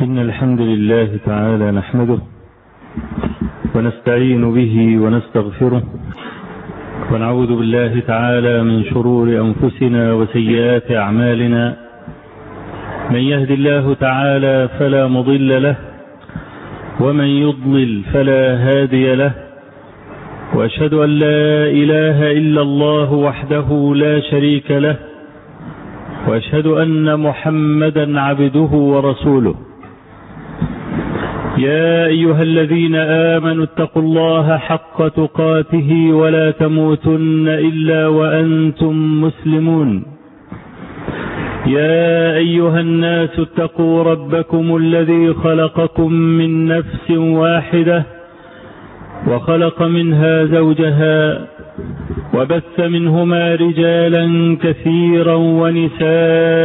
إن الحمد لله تعالى نحمده ونستعين به ونستغفره ونعوذ بالله تعالى من شرور أنفسنا وسيئات أعمالنا من يهد الله تعالى فلا مضل له ومن يضلل فلا هادي له وأشهد أن لا إله إلا الله وحده لا شريك له وأشهد أن محمدا عبده ورسوله يا أيها الذين آمنوا اتقوا الله حق تقاته ولا تموتن إلا وأنتم مسلمون يا أيها الناس اتقوا ربكم الذي خلقكم من نفس واحدة وخلق منها زوجها وبث منهما رجالا كثيرا ونساء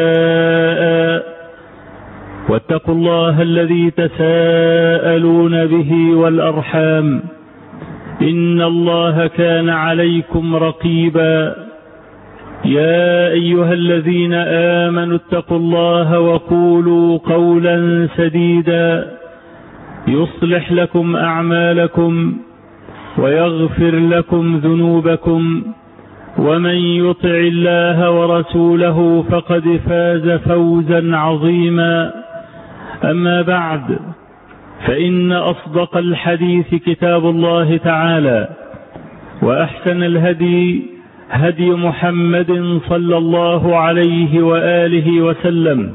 واتقوا الله الذي تساءلون به والأرحام إن الله كان عليكم رقيبا يا أيها الذين آمنوا اتقوا الله وقولوا قولا سديدا يصلح لكم أعمالكم ويغفر لكم ذنوبكم ومن يطع الله ورسوله فقد فاز فوزا عظيما أما بعد فإن أصدق الحديث كتاب الله تعالى وأحسن الهدي هدي محمد صلى الله عليه وآله وسلم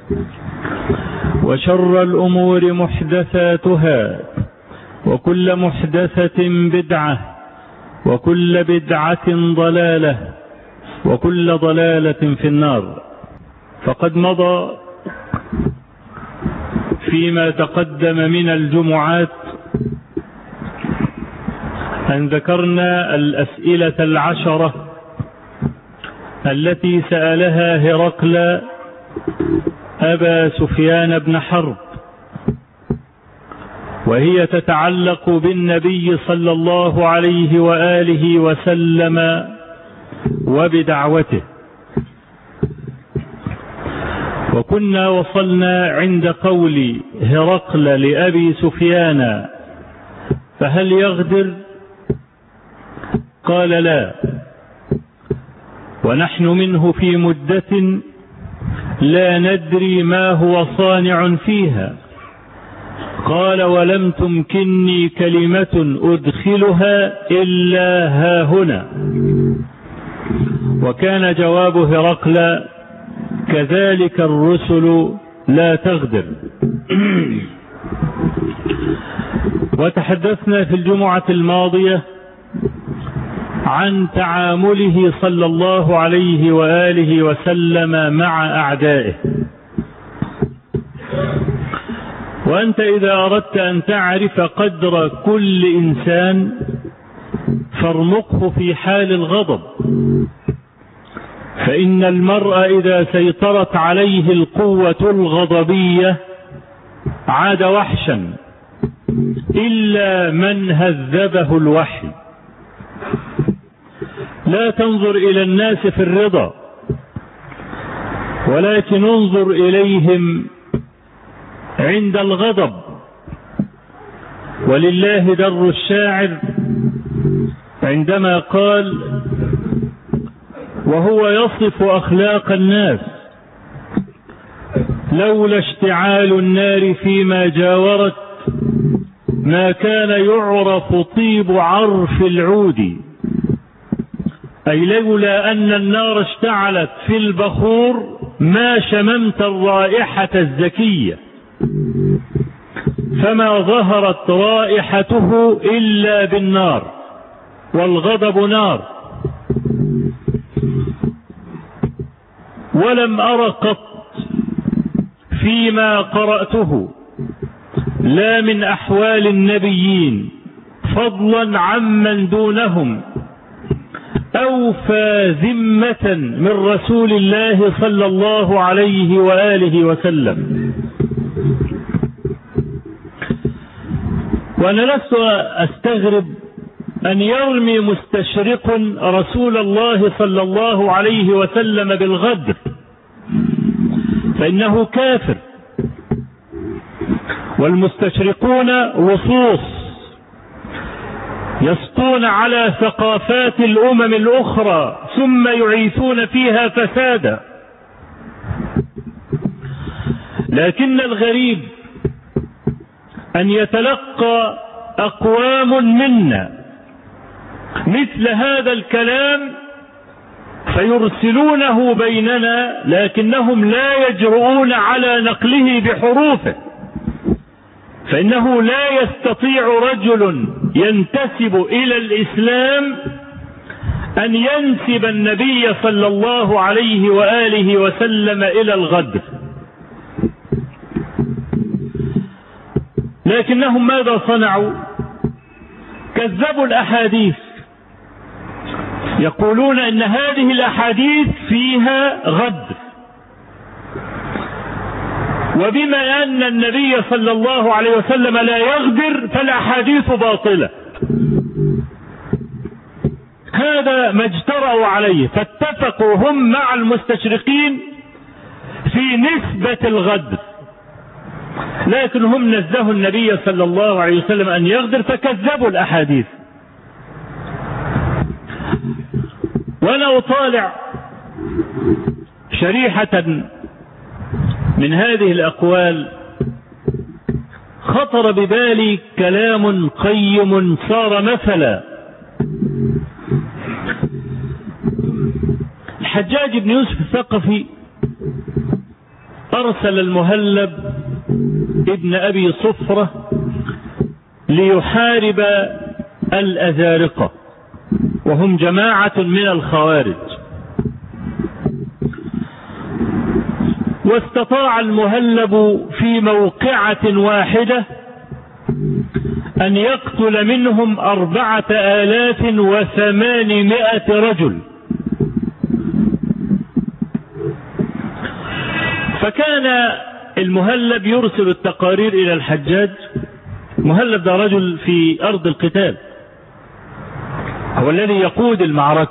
وشر الأمور محدثاتها وكل محدثة بدعة وكل بدعة ضلالة وكل ضلالة في النار فقد مضى فيما تقدم من الجمعات أن ذكرنا الأسئلة العشرة التي سألها هرقل أبا سفيان بن حرب وهي تتعلق بالنبي صلى الله عليه وآله وسلم وبدعوته وكنا وصلنا عند قول هرقل لأبي سفيان فهل يغدر قال لا ونحن منه في مدة لا ندري ما هو صانع فيها قال ولم تمكنني كلمة أدخلها إلا ها هنا وكان جواب هرقل كذلك الرسل لا تغدر وتحدثنا في الجمعة الماضية عن تعامله صلى الله عليه وآله وسلم مع أعدائه وأنت إذا أردت أن تعرف قدر كل إنسان فارمقه في حال الغضب فإن المرء إذا سيطرت عليه القوة الغضبية عاد وحشا إلا من هذبه الوحي لا تنظر إلى الناس في الرضا ولكن انظر إليهم عند الغضب ولله در الشاعر عندما قال وهو يصف أخلاق الناس لولا اشتعال النار فيما جاورت ما كان يعرف طيب عرف العود أي لولا أن النار اشتعلت في البخور ما شممت الرائحة الزكية فما ظهرت رائحته إلا بالنار والغضب نار ولم أر قط فيما قرأته لا من أحوال النبيين فضلا عمن دونهم أوفى ذمة من رسول الله صلى الله عليه وآله وسلم وأنا لست أستغرب أن يرمي مستشرق رسول الله صلى الله عليه وسلم بالغدر فإنه كافر والمستشرقون لصوص يسطون على ثقافات الامم الاخرى ثم يعيثون فيها فسادا لكن الغريب ان يتلقى اقوام منا مثل هذا الكلام فيرسلونه بيننا لكنهم لا يجرؤون على نقله بحروفه فإنه لا يستطيع رجل ينتسب إلى الإسلام أن ينسب النبي صلى الله عليه وآله وسلم إلى الغدر لكنهم ماذا صنعوا كذبوا الأحاديث يقولون ان هذه الاحاديث فيها غدر وبما ان النبي صلى الله عليه وسلم لا يغدر فالاحاديث باطله هذا ما اجترأوا عليه فاتفقوا هم مع المستشرقين في نسبة الغدر لكن هم نزهوا النبي صلى الله عليه وسلم أن يغدر فكذبوا الأحاديث وانا اطالع شريحة من هذه الاقوال خطر ببالي كلام قيم صار مثلا الحجاج بن يوسف الثقفي ارسل المهلب ابن ابي صفرة ليحارب الازارقة وهم جماعة من الخوارج واستطاع المهلب في موقعة واحدة أن يقتل منهم أربعة آلاف وثمانمائة رجل فكان المهلب يرسل التقارير إلى الحجاج مهلب ده رجل في أرض القتال هو الذي يقود المعركة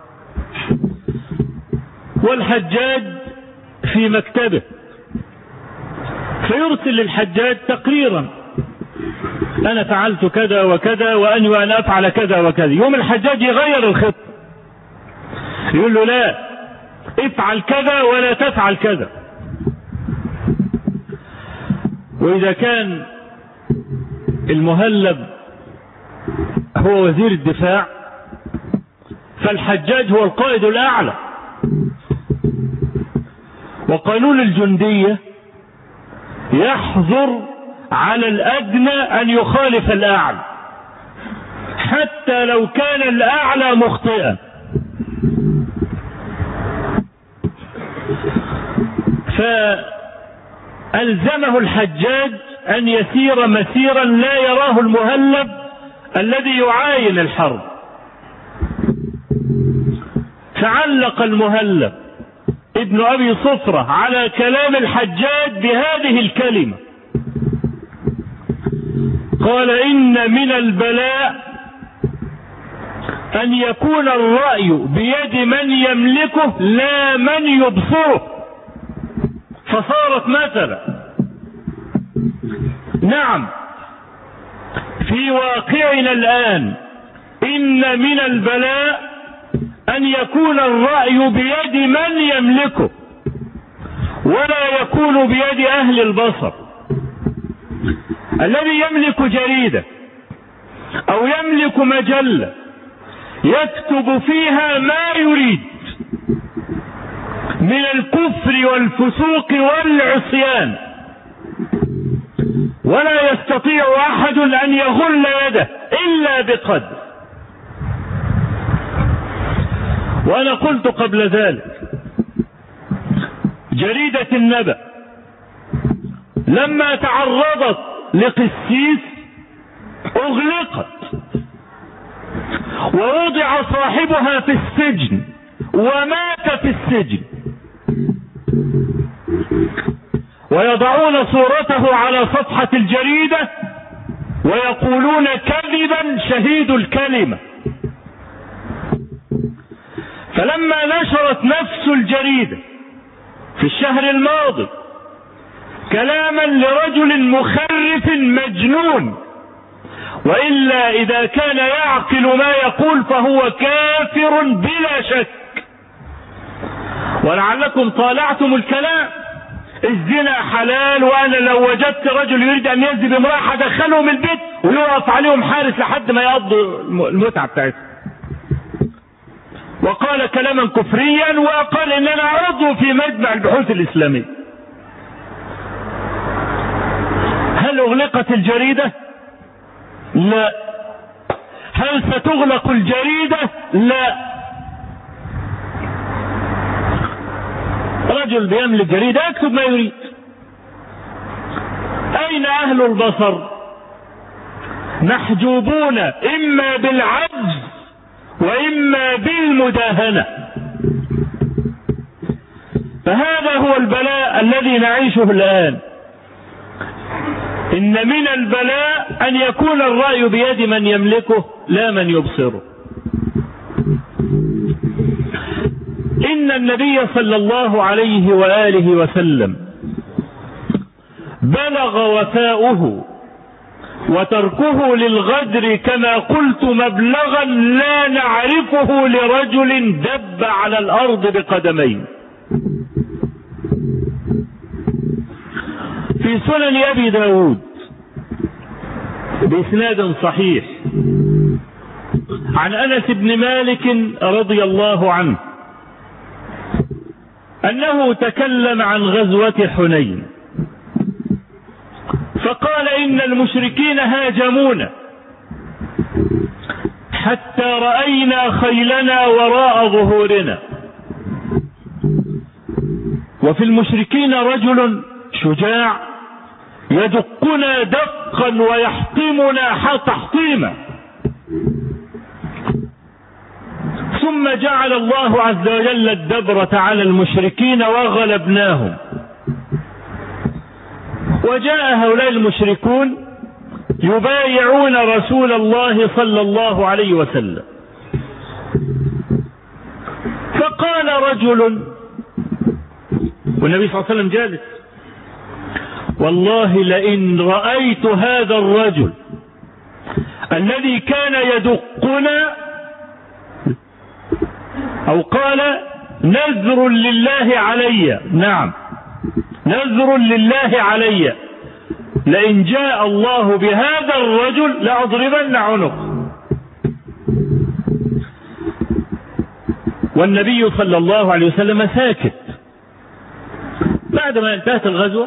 والحجاج في مكتبه فيرسل للحجاج تقريرا انا فعلت كذا وكذا وانوي ان افعل كذا وكذا يوم الحجاج يغير الخطه يقول له لا افعل كذا ولا تفعل كذا واذا كان المهلب هو وزير الدفاع فالحجاج هو القائد الأعلى وقانون الجندية يحظر على الأدنى أن يخالف الأعلى حتى لو كان الأعلى مخطئا فألزمه الحجاج أن يسير مسيرا لا يراه المهلب الذي يعاين الحرب تعلق المهلب ابن ابي صفرة على كلام الحجاج بهذه الكلمة قال ان من البلاء ان يكون الرأي بيد من يملكه لا من يبصره فصارت مثلا نعم في واقعنا الان ان من البلاء ان يكون الرأي بيد من يملكه ولا يكون بيد اهل البصر الذي يملك جريدة او يملك مجلة يكتب فيها ما يريد من الكفر والفسوق والعصيان ولا يستطيع احد ان يغل يده الا بقدر وانا قلت قبل ذلك جريدة النبأ لما تعرضت لقسيس اغلقت ووضع صاحبها في السجن ومات في السجن ويضعون صورته على صفحة الجريدة ويقولون كذبا شهيد الكلمة فلما نشرت نفس الجريدة في الشهر الماضي كلاما لرجل مخرف مجنون وإلا إذا كان يعقل ما يقول فهو كافر بلا شك ولعلكم طالعتم الكلام الزنا حلال وانا لو وجدت رجل يريد ان ينزل بامراه هدخلهم البيت ويقف عليهم حارس لحد ما يقضوا المتعه بتاعتهم. وقال كلاما كفريا وقال ان انا عضو في مجمع البحوث الاسلاميه. هل اغلقت الجريده؟ لا. هل ستغلق الجريده؟ لا. رجل بيملك جريدة يكتب ما يريد أين أهل البصر محجوبون إما بالعجز وإما بالمداهنة فهذا هو البلاء الذي نعيشه الآن إن من البلاء أن يكون الرأي بيد من يملكه لا من يبصره إن النبي صلى الله عليه وآله وسلم بلغ وفاؤه وتركه للغدر كما قلت مبلغا لا نعرفه لرجل دب على الأرض بقدمين في سنن أبي داود بإسناد صحيح عن أنس بن مالك رضي الله عنه أنه تكلم عن غزوة حنين فقال إن المشركين هاجمونا حتى رأينا خيلنا وراء ظهورنا وفي المشركين رجل شجاع يدقنا دقا ويحطمنا تحطيما ثم جعل الله عز وجل الدبرة على المشركين وغلبناهم وجاء هؤلاء المشركون يبايعون رسول الله صلى الله عليه وسلم فقال رجل والنبي صلى الله عليه وسلم جالس والله لئن رأيت هذا الرجل الذي كان يدقنا أو قال نذر لله علي نعم نذر لله علي لئن جاء الله بهذا الرجل لأضربن عنق والنبي صلى الله عليه وسلم ساكت بعدما انتهت الغزوة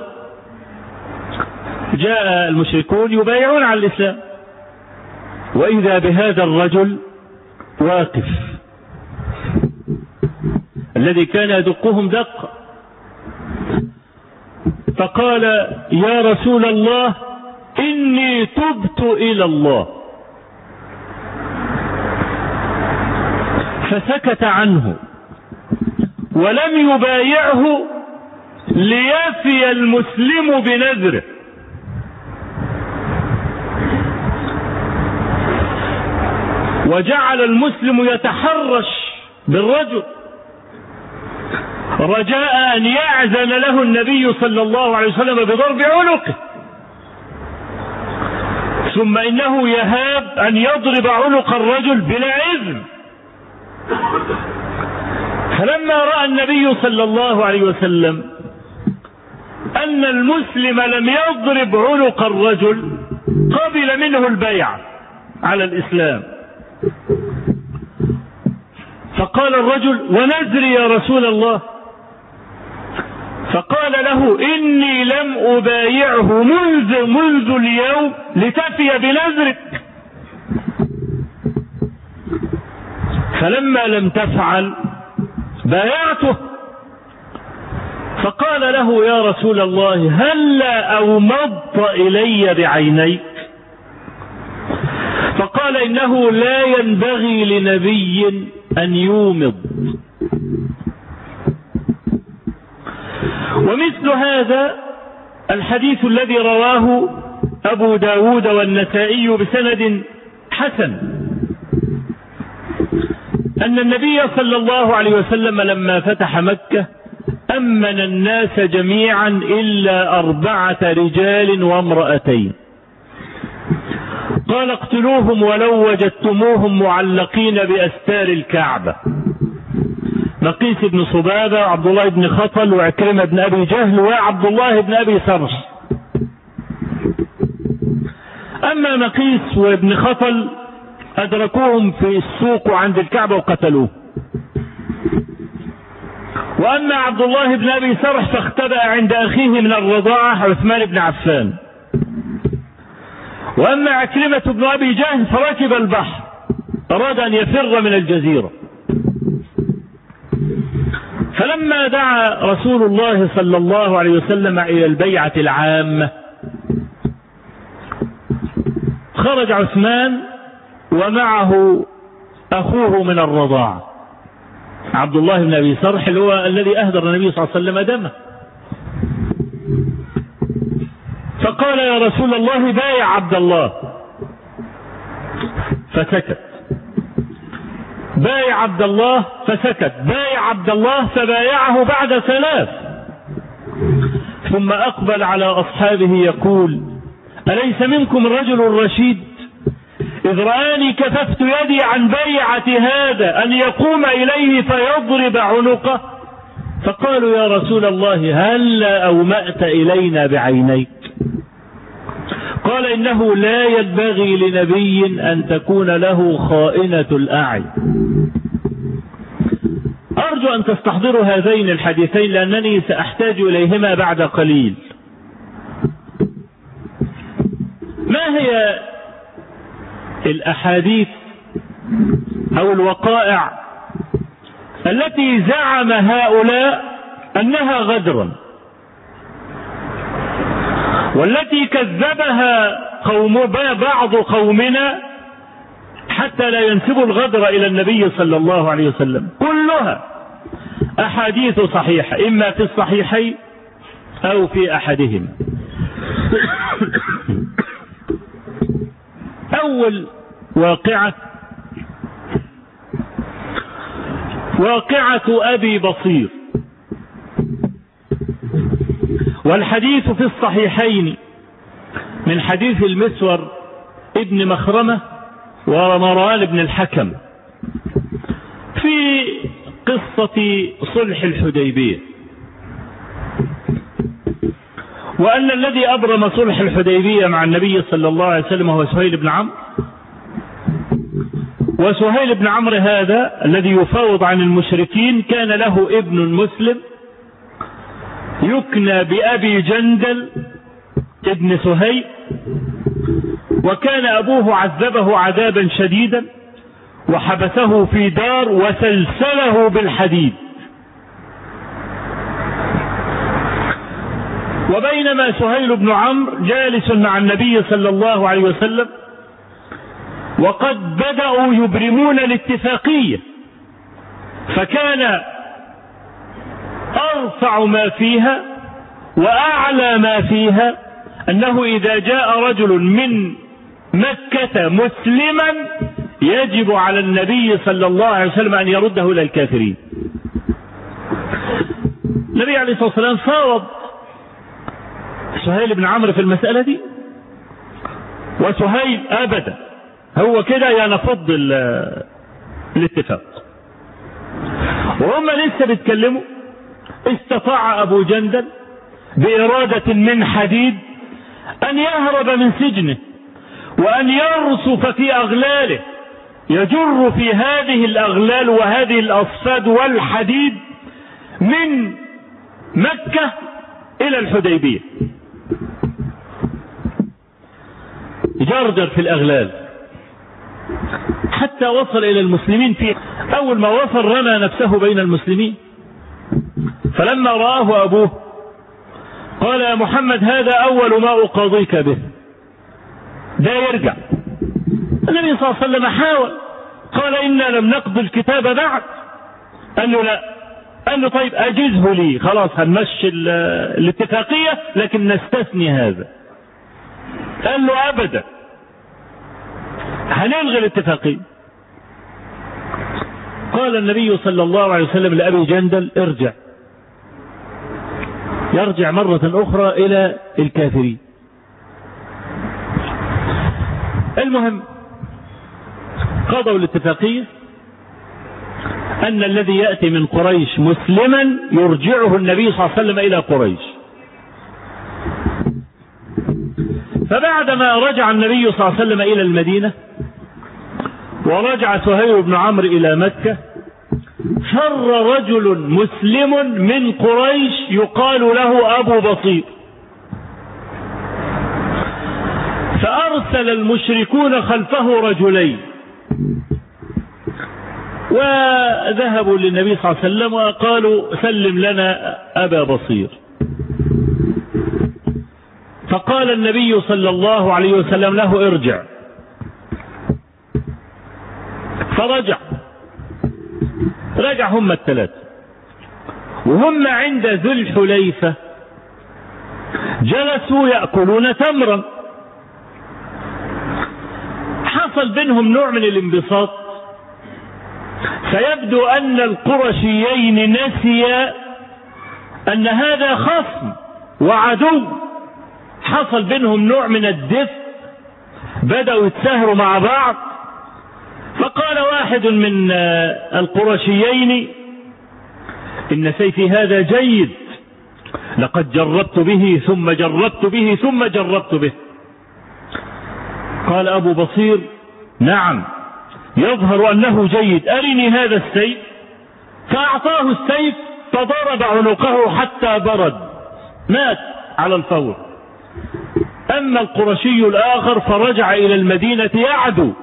جاء المشركون يبايعون على الإسلام وإذا بهذا الرجل واقف الذي كان يدقهم دق فقال يا رسول الله إني تبت إلى الله فسكت عنه ولم يبايعه ليفي المسلم بنذره وجعل المسلم يتحرش بالرجل رجاء أن يأذن له النبي صلى الله عليه وسلم بضرب عنقه ثم إنه يهاب أن يضرب عنق الرجل بلا إذن فلما رأى النبي صلى الله عليه وسلم أن المسلم لم يضرب عنق الرجل قبل منه البيع على الإسلام فقال الرجل ونزري يا رسول الله فقال له إني لم أبايعه منذ منذ اليوم لتفي بنذرك فلما لم تفعل بايعته فقال له يا رسول الله هلا أومضت إلي بعينيك فقال إنه لا ينبغي لنبي أن يومض ومثل هذا الحديث الذي رواه أبو داود والنسائي بسند حسن أن النبي صلى الله عليه وسلم لما فتح مكة أمن الناس جميعا إلا أربعة رجال وامرأتين قال اقتلوهم ولو وجدتموهم معلقين بأستار الكعبة نقيس بن صبابة وعبد الله بن خطل وعكرمة بن أبي جهل وعبد الله بن أبي سرش أما نقيس وابن خطل أدركوهم في السوق وعند الكعبة وقتلوه وأما عبد الله بن أبي سرح فاختبأ عند أخيه من الرضاعة عثمان بن عفان وأما عكرمة بن أبي جهل فركب البحر أراد أن يفر من الجزيرة فلما دعا رسول الله صلى الله عليه وسلم إلى البيعة العامة خرج عثمان ومعه أخوه من الرضاعة عبد الله بن أبي سرح اللي هو الذي أهدر النبي صلى الله عليه وسلم دمه فقال يا رسول الله بايع عبد الله فسكت بايع عبد الله فسكت بايع عبد الله فبايعه بعد ثلاث ثم أقبل على أصحابه يقول أليس منكم رجل رشيد إذ رآني كففت يدي عن بيعة هذا أن يقوم إليه فيضرب عنقه فقالوا يا رسول الله هل أومأت إلينا بعينيك قال إنه لا ينبغي لنبي أن تكون له خائنة الأعين أرجو أن تستحضروا هذين الحديثين لأنني سأحتاج إليهما بعد قليل ما هي الأحاديث أو الوقائع التي زعم هؤلاء أنها غدر والتي كذبها قوم بعض قومنا حتى لا ينسبوا الغدر إلى النبي صلى الله عليه وسلم كلها أحاديث صحيحة إما في الصحيحين أو في أحدهم أول واقعة واقعة أبي بصير والحديث في الصحيحين من حديث المسور ابن مخرمة ومروان بن الحكم في قصة صلح الحديبية وأن الذي أبرم صلح الحديبية مع النبي صلى الله عليه وسلم هو سهيل بن عمرو وسهيل بن عمرو هذا الذي يفاوض عن المشركين كان له ابن مسلم يكنى بأبي جندل ابن سهيل وكان أبوه عذبه عذابا شديدا وحبسه في دار وسلسله بالحديد وبينما سهيل بن عمرو جالس مع النبي صلى الله عليه وسلم وقد بدأوا يبرمون الاتفاقية فكان أرفع ما فيها وأعلى ما فيها أنه إذا جاء رجل من مكة مسلما يجب على النبي صلى الله عليه وسلم أن يرده إلى الكافرين النبي عليه الصلاة والسلام فاوض سهيل بن عمرو في المسألة دي وسهيل أبدا هو كده ينفض الاتفاق وهم لسه بيتكلموا استطاع أبو جندل بإرادة من حديد أن يهرب من سجنه وأن يرصف في أغلاله يجر في هذه الأغلال وهذه الأصفاد والحديد من مكة إلى الحديبية جرجر في الأغلال حتى وصل إلى المسلمين في أول ما وصل رمى نفسه بين المسلمين فلما رآه أبوه قال يا محمد هذا أول ما أقاضيك به ده يرجع النبي صلى الله عليه وسلم حاول قال إنا لم نقضي الكتاب بعد قال له لا قال له طيب أجزه لي خلاص هنمشي الاتفاقية لكن نستثني هذا قال له أبدا هنلغي الاتفاقية قال النبي صلى الله عليه وسلم لأبي جندل ارجع يرجع مرة أخرى إلى الكافرين المهم قضوا الاتفاقية أن الذي يأتي من قريش مسلما يرجعه النبي صلى الله عليه وسلم إلى قريش فبعدما رجع النبي صلى الله عليه وسلم إلى المدينة ورجع سهيل بن عمرو إلى مكة فر رجل مسلم من قريش يقال له أبو بصير فأرسل المشركون خلفه رجلين وذهبوا للنبي صلى الله عليه وسلم وقالوا سلم لنا أبا بصير فقال النبي صلى الله عليه وسلم له ارجع فرجع رجع هم الثلاثة وهم عند ذو الحليفة جلسوا يأكلون تمرا حصل بينهم نوع من الانبساط فيبدو أن القرشيين نسيا أن هذا خصم وعدو حصل بينهم نوع من الدفء بدأوا يتساهروا مع بعض فقال واحد من القرشيين إن سيفي هذا جيد لقد جربت به ثم جربت به ثم جربت به قال أبو بصير نعم يظهر أنه جيد أرني هذا السيف فأعطاه السيف فضرب عنقه حتى برد مات على الفور أما القرشي الآخر فرجع إلى المدينة يعدو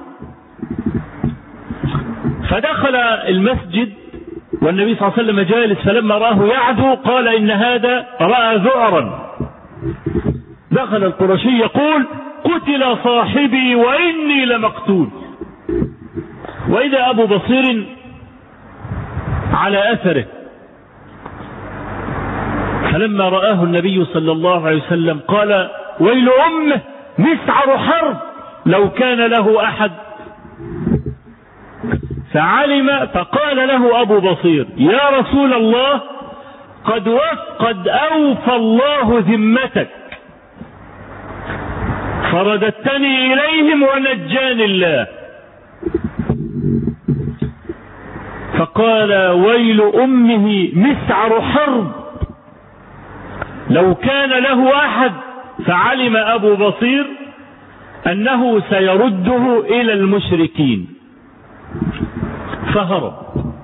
فدخل المسجد والنبي صلى الله عليه وسلم جالس فلما راه يعدو قال إن هذا رأى ذعرا دخل القرشي يقول قتل صاحبي وإني لمقتول وإذا أبو بصير على أثره فلما رآه النبي صلى الله عليه وسلم قال ويل أمه مسعر حرب لو كان له أحد فعلم فقال له أبو بصير يا رسول الله قد قد أوفى الله ذمتك فرددتني إليهم ونجاني الله فقال ويل أمه مسعر حرب لو كان له أحد فعلم أبو بصير أنه سيرده إلى المشركين فهرب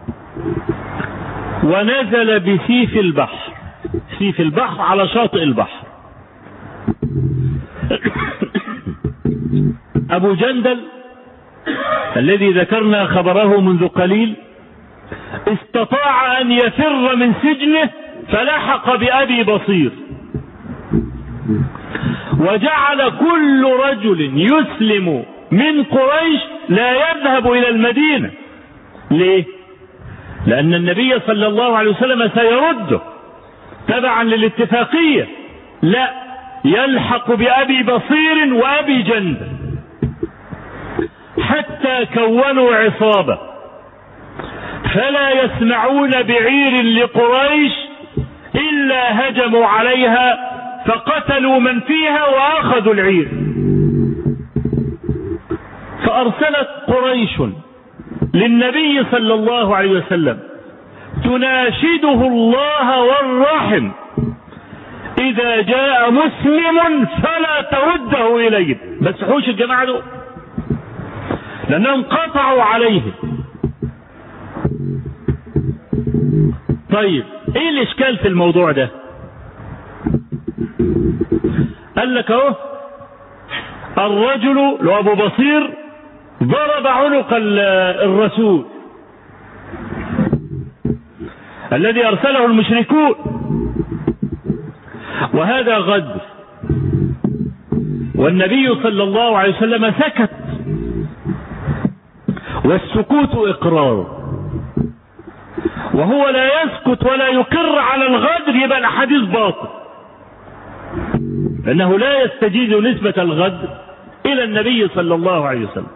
ونزل بسيف البحر سيف البحر على شاطئ البحر أبو جندل الذي ذكرنا خبره منذ قليل استطاع أن يفر من سجنه فلحق بأبي بصير وجعل كل رجل يسلم من قريش لا يذهب إلى المدينة ليه لأن النبي صلى الله عليه وسلم سيرده تبعا للاتفاقية لا يلحق بأبي بصير وأبي جند حتى كونوا عصابة فلا يسمعون بعير لقريش إلا هجموا عليها فقتلوا من فيها وأخذوا العير فأرسلت قريش للنبي صلى الله عليه وسلم تناشده الله والرحم إذا جاء مسلم فلا ترده إليه بس حوش الجماعة دول لأنهم قطعوا عليه طيب ايه الاشكال في الموضوع ده قال لك اهو الرجل لو ابو بصير ضرب عنق الرسول الذي ارسله المشركون وهذا غدر والنبي صلى الله عليه وسلم سكت والسكوت اقرار وهو لا يسكت ولا يقر على الغدر يبقى الحديث باطل لأنه لا يستجيز نسبة الغدر إلى النبي صلى الله عليه وسلم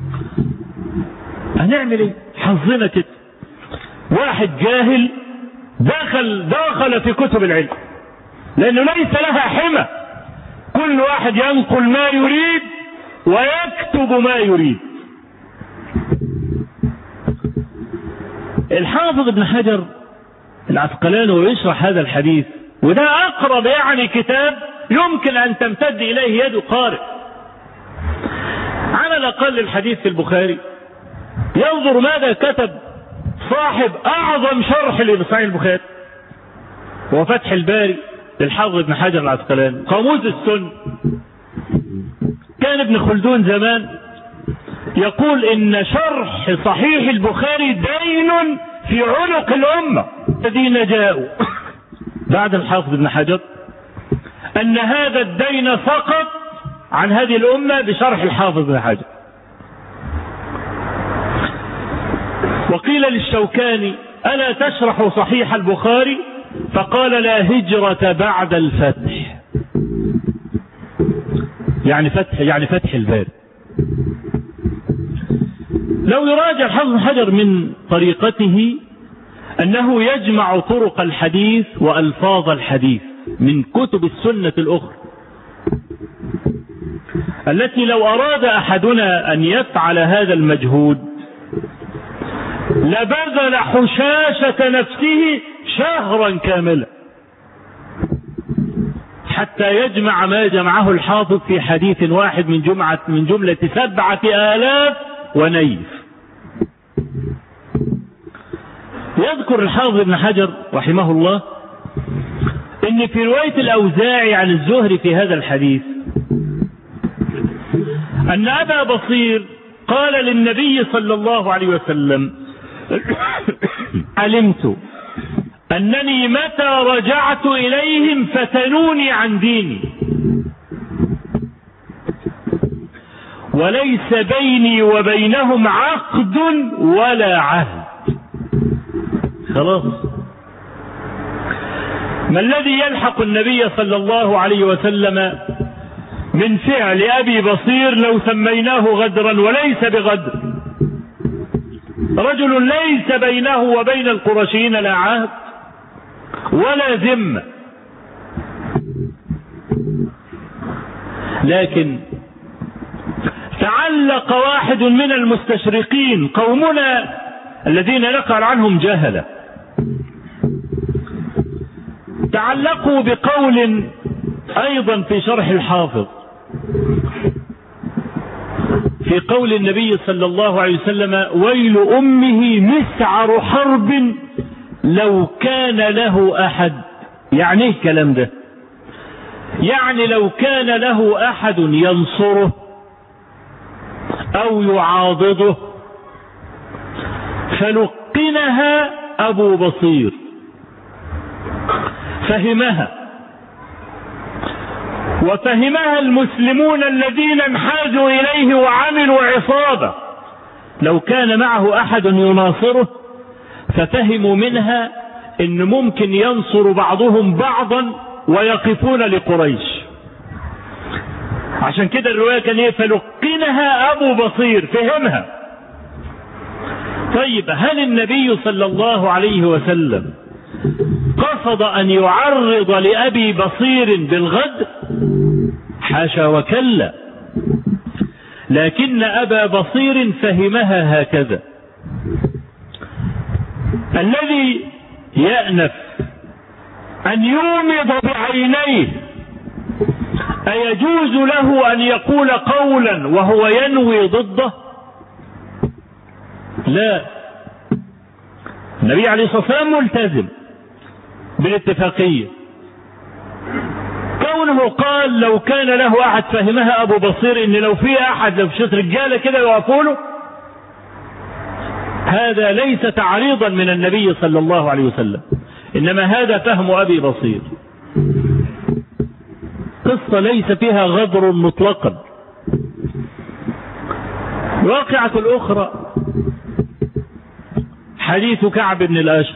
هنعمل ايه حظنا كده واحد جاهل دخل دخل في كتب العلم لأنه ليس لها حمى كل واحد ينقل ما يريد ويكتب ما يريد الحافظ ابن حجر العسقلاني ويشرح هذا الحديث وده أقرب يعني كتاب يمكن أن تمتد إليه يد قارئ على الأقل الحديث في البخاري ينظر ماذا كتب صاحب أعظم شرح لصحيح البخاري هو فتح الباري للحافظ ابن حجر العسقلاني قاموس السن كان ابن خلدون زمان يقول ان شرح صحيح البخاري دين في عنق الامه الذين جاءوا بعد الحافظ ابن حجر ان هذا الدين سقط عن هذه الامه بشرح الحافظ ابن حجر وقيل للشوكاني الا تشرح صحيح البخاري فقال لا هجرة بعد الفتح يعني فتح يعني فتح الباب لو يراجع حفظ حجر من طريقته أنه يجمع طرق الحديث وألفاظ الحديث من كتب السنة الأخرى التي لو أراد أحدنا أن يفعل هذا المجهود لبذل حشاشة نفسه شهرا كاملا حتى يجمع ما جمعه الحافظ في حديث واحد من جمعة من جملة سبعة آلاف ونيف يذكر الحافظ ابن حجر رحمه الله ان في رواية الاوزاعي عن الزهري في هذا الحديث ان ابا بصير قال للنبي صلى الله عليه وسلم علمت أنني متى رجعت إليهم فتنوني عن ديني وليس بيني وبينهم عقد ولا عهد خلاص ما الذي يلحق النبي صلى الله عليه وسلم من فعل أبي بصير لو سميناه غدرا وليس بغدر رجل ليس بينه وبين القرشيين لا عهد ولا ذمة لكن تعلق واحد من المستشرقين قومنا الذين نقل عنهم جهلة تعلقوا بقول ايضا في شرح الحافظ في قول النبي صلى الله عليه وسلم ويل امه مسعر حرب لو كان له احد يعني ايه الكلام ده يعني لو كان له احد ينصره او يعاضده فلقنها ابو بصير فهمها وفهمها المسلمون الذين انحازوا اليه وعملوا عصابه لو كان معه احد يناصره ففهموا منها ان ممكن ينصر بعضهم بعضا ويقفون لقريش عشان كده الرواية كان ايه فلقنها ابو بصير فهمها طيب هل النبي صلى الله عليه وسلم قصد ان يعرض لابي بصير بالغدر حاشا وكلا لكن ابا بصير فهمها هكذا الذي يأنف أن يومض بعينيه أيجوز له أن يقول قولا وهو ينوي ضده لا النبي عليه الصلاة والسلام ملتزم بالاتفاقية كونه قال لو كان له أحد فهمها أبو بصير إن لو في أحد لو شت رجالة كده يقفوا له هذا ليس تعريضا من النبي صلى الله عليه وسلم انما هذا فهم ابي بصير قصه ليس فيها غدر مطلقا الواقعة الأخرى حديث كعب بن الأشر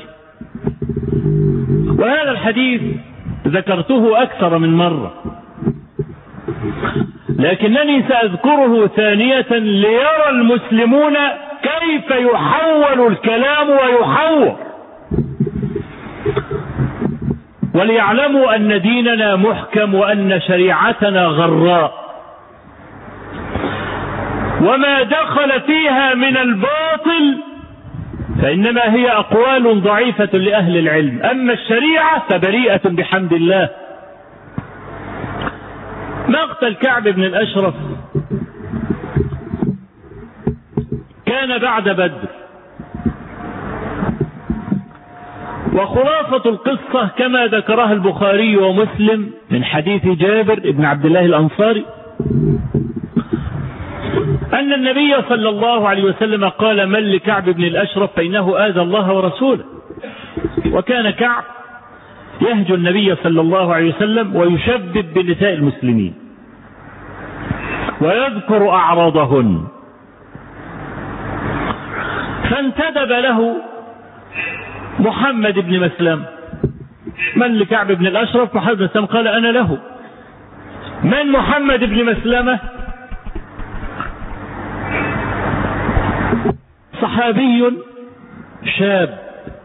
وهذا الحديث ذكرته أكثر من مرة لكنني سأذكره ثانية ليرى المسلمون كيف يحول الكلام ويحور وليعلموا أن ديننا محكم وأن شريعتنا غراء وما دخل فيها من الباطل فإنما هي أقوال ضعيفة لأهل العلم أما الشريعة فبريئة بحمد الله مقتل كعب بن الأشرف كان بعد بدر وخلاصة القصة كما ذكرها البخاري ومسلم من حديث جابر بن عبد الله الأنصاري أن النبي صلى الله عليه وسلم قال من لكعب بن الأشرف فإنه آذى الله ورسوله وكان كعب يهجو النبي صلى الله عليه وسلم ويشبب بنساء المسلمين ويذكر أعراضهن فانتدب له محمد بن مسلم من لكعب بن الأشرف محمد بن مسلم قال أنا له من محمد بن مسلمة صحابي شاب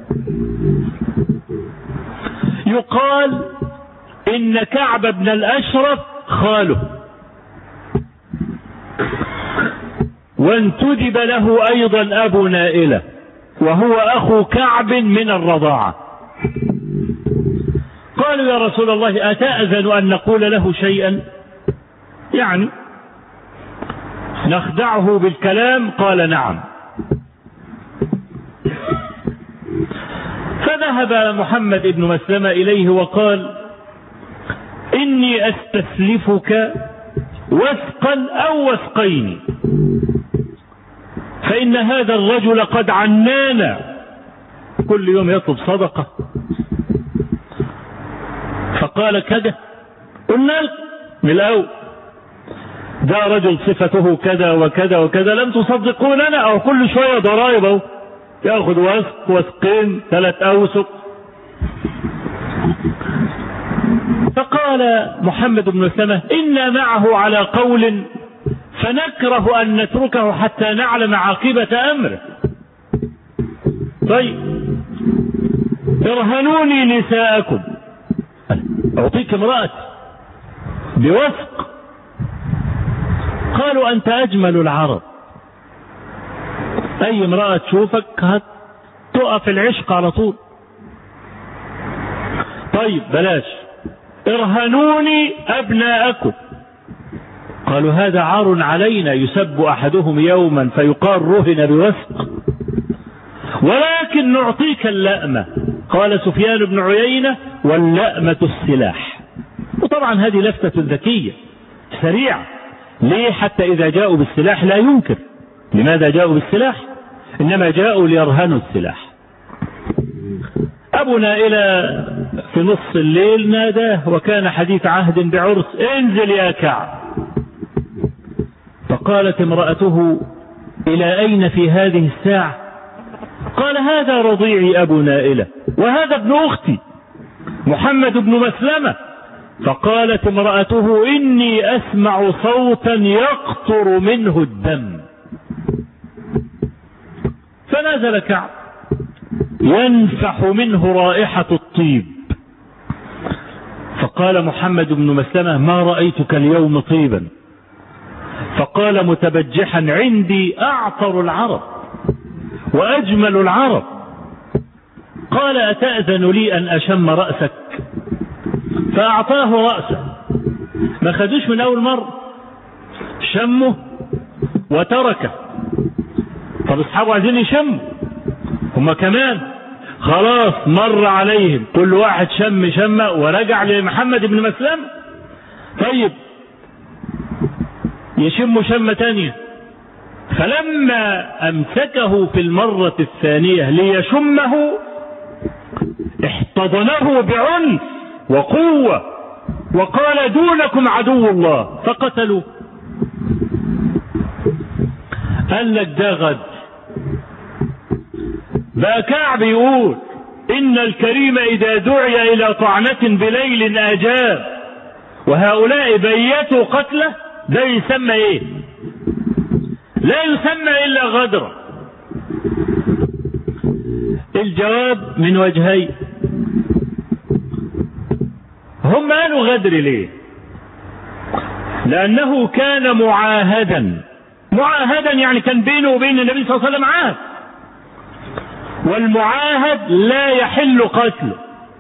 يقال إن كعب بن الأشرف خاله وانتدب له أيضا أبو نائلة وهو أخو كعب من الرضاعة قالوا يا رسول الله أتأذن أن نقول له شيئا يعني نخدعه بالكلام قال نعم فذهب محمد بن مسلمة إليه وقال إني أستسلفك وثقا أو وثقين فإن هذا الرجل قد عنانا كل يوم يطلب صدقة فقال كذا قلنا من الأول ده رجل صفته كذا وكذا وكذا لم تصدقوننا أو كل شوية ضرائب أهو ياخذ وثق وثقين ثلاث أوسق فقال محمد بن سلمة إنا معه على قول فنكره أن نتركه حتى نعلم عاقبة أمره طيب ارهنوني نساءكم أعطيك امرأة بوثق قالوا أنت أجمل العرب أي امرأة تشوفك تقف العشق على طول طيب بلاش ارهنوني أبناءكم قالوا هذا عار علينا يسب أحدهم يوما فيقال رهن بوثق ولكن نعطيك اللأمة قال سفيان بن عيينة واللأمة السلاح وطبعا هذه لفتة ذكية سريعة ليه حتى إذا جاءوا بالسلاح لا ينكر لماذا جاءوا بالسلاح إنما جاءوا ليرهنوا السلاح أبو نائلة في نص الليل ناداه وكان حديث عهد بعرس انزل يا كعب فقالت امرأته إلى أين في هذه الساعة قال هذا رضيعي أبو نائلة وهذا ابن أختي محمد بن مسلمة فقالت امرأته إني أسمع صوتا يقطر منه الدم فنزل كعب ينفح منه رائحة الطيب فقال محمد بن مسلمة ما رأيتك اليوم طيبا فقال متبجحا عندي أعطر العرب وأجمل العرب قال أتأذن لي أن أشم رأسك فأعطاه رأسه ما خدوش من أول مرة شمه وتركه طب اصحابه عايزين يشموا هما كمان خلاص مر عليهم كل واحد شم شمة ورجع لمحمد بن مسلم طيب يشم شمة تانية فلما أمسكه في المرة الثانية ليشمه احتضنه بعنف وقوة وقال دونكم عدو الله فقتلوا قال لك ده غد بقى كعب يقول إن الكريم إذا دعي إلى طعنة بليل أجاب وهؤلاء بيتوا قتله ده يسمى إيه لا يسمى إلا غدرة الجواب من وجهين هم قالوا غدر ليه لأنه كان معاهدا معاهدا يعني كان بينه وبين النبي صلى الله عليه وسلم عهد والمعاهد لا يحل قتله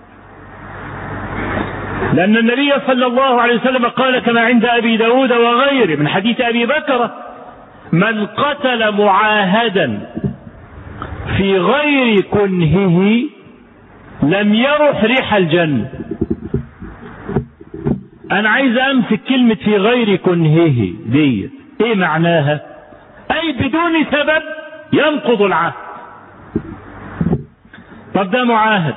لأن النبي صلى الله عليه وسلم قال كما عند أبي داود وغيره من حديث أبي بكر من قتل معاهدا في غير كنهه لم يرح ريح الجنة أنا عايز أمسك كلمة في غير كنهه دي إيه معناها؟ أي بدون سبب ينقض العهد طب ده معاهد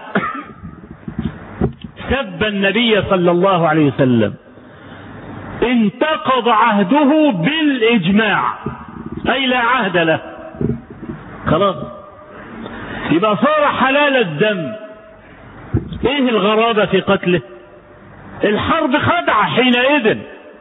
سب النبي صلى الله عليه وسلم انتقض عهده بالإجماع أي لا عهد له خلاص يبقى صار حلال الدم ايه الغرابة في قتله الحرب خدعة حينئذ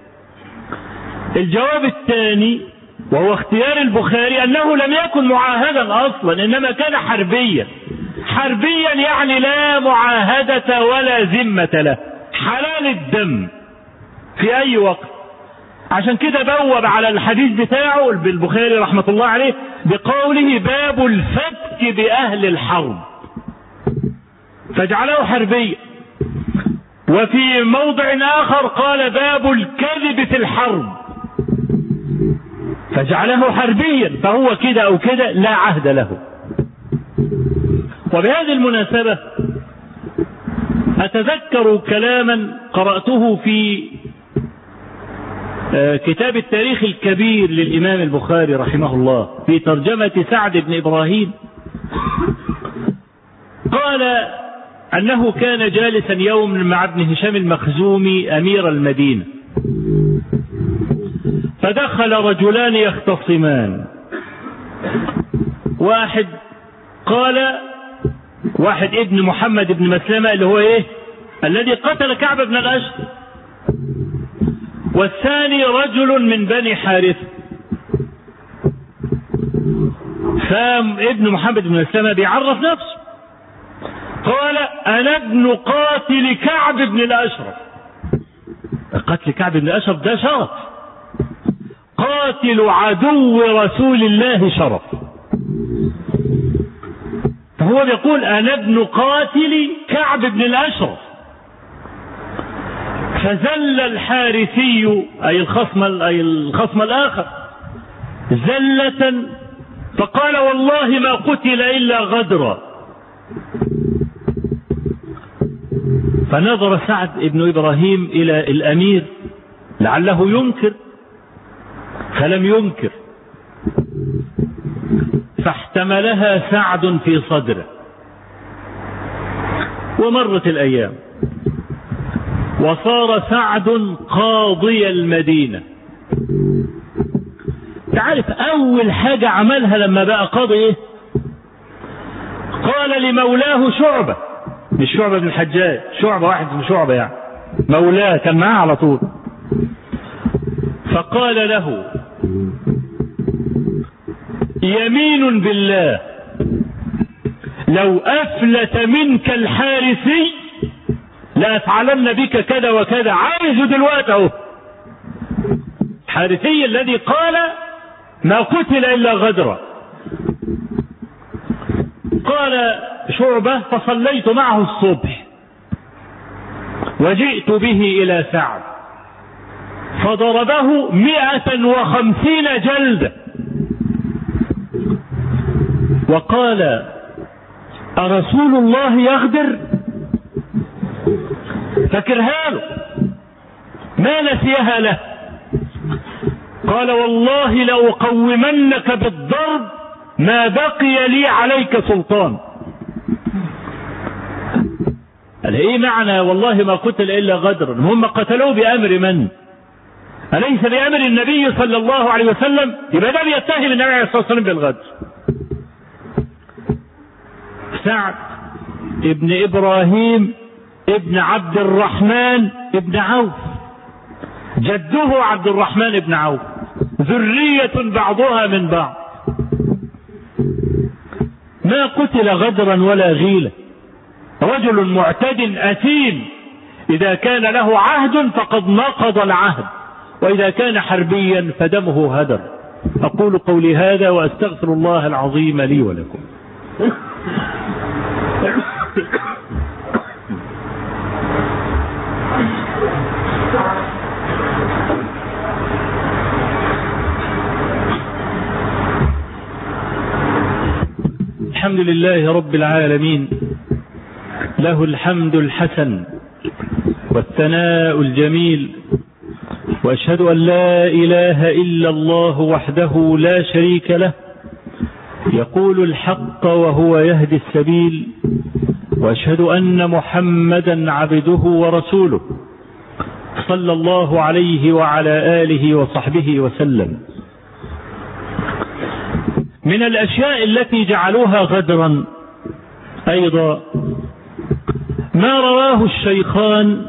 الجواب الثاني وهو اختيار البخاري انه لم يكن معاهدا اصلا انما كان حربيا حربيا يعني لا معاهدة ولا ذمة له حلال الدم في اي وقت عشان كده بوب على الحديث بتاعه بالبخاري رحمة الله عليه بقوله باب الفتك بأهل الحرب فجعله حربيا وفي موضع آخر قال باب الكذب في الحرب فجعله حربيا فهو كده أو كده لا عهد له وبهذه المناسبة أتذكر كلاما قرأته في كتاب التاريخ الكبير للإمام البخاري رحمه الله في ترجمة سعد بن إبراهيم قال أنه كان جالسا يوم مع ابن هشام المخزومي أمير المدينة فدخل رجلان يختصمان واحد قال واحد ابن محمد بن مسلمة اللي هو ايه الذي قتل كعب بن الأشهر والثاني رجل من بني حارثة فابن محمد بن مسلمة بيعرف نفسه قال أنا ابن قاتل كعب بن الأشرف قتل كعب بن الأشرف ده شرف قاتل عدو رسول الله شرف فهو بيقول أنا ابن قاتل كعب بن الأشرف فزل الحارثي أي الخصم أي الخصم الآخر زلة فقال والله ما قتل إلا غدرا فنظر سعد بن إبراهيم إلى الأمير لعله ينكر فلم ينكر فاحتملها سعد في صدره ومرت الأيام وصار سعد قاضي المدينة تعرف أول حاجة عملها لما بقى قاضي إيه؟ قال لمولاه شعبة مش شعبة بن الحجاج شعبة واحد من شعبة يعني مولاه كان معاه على طول فقال له يمين بالله لو أفلت منك الحارثي لأفعلن بك كذا وكذا عايزه دلوقتي اهو الحارثي الذي قال ما قتل إلا غدرا قال شعبة فصليت معه الصبح وجئت به إلى سعد فضربه مئة وخمسين جلدة وقال أرسول الله يغدر فكرها له ما نسيها له قال والله لأقومنك بالضرب ما بقي لي عليك سلطان قال ايه معنى والله ما قتل الا غدرا هم قتلوه بامر من اليس بامر النبي صلى الله عليه وسلم يبقى ده بيتهم النبي عليه الصلاه والسلام بالغدر سعد ابن ابراهيم ابن عبد الرحمن ابن عوف جده عبد الرحمن بن عوف ذرية بعضها من بعض ما قتل غدرا ولا غيلة رجل معتد أثيم إذا كان له عهد فقد نقض العهد وإذا كان حربيا فدمه هدر أقول قولي هذا وأستغفر الله العظيم لي ولكم الحمد لله رب العالمين له الحمد الحسن والثناء الجميل واشهد ان لا اله الا الله وحده لا شريك له يقول الحق وهو يهدي السبيل واشهد ان محمدا عبده ورسوله صلى الله عليه وعلى اله وصحبه وسلم من الاشياء التي جعلوها غدرا ايضا ما رواه الشيخان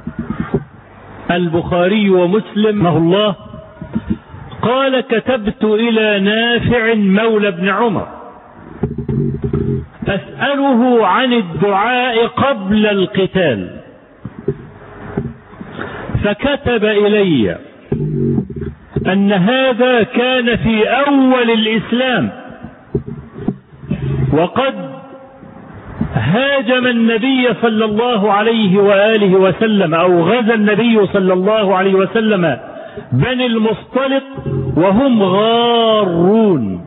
البخاري ومسلم رحمه الله قال كتبت إلى نافع مولى ابن عمر أسأله عن الدعاء قبل القتال فكتب إلي أن هذا كان في أول الإسلام وقد هاجم النبي صلى الله عليه وآله وسلم أو غزا النبي صلى الله عليه وسلم بني المصطلق وهم غارون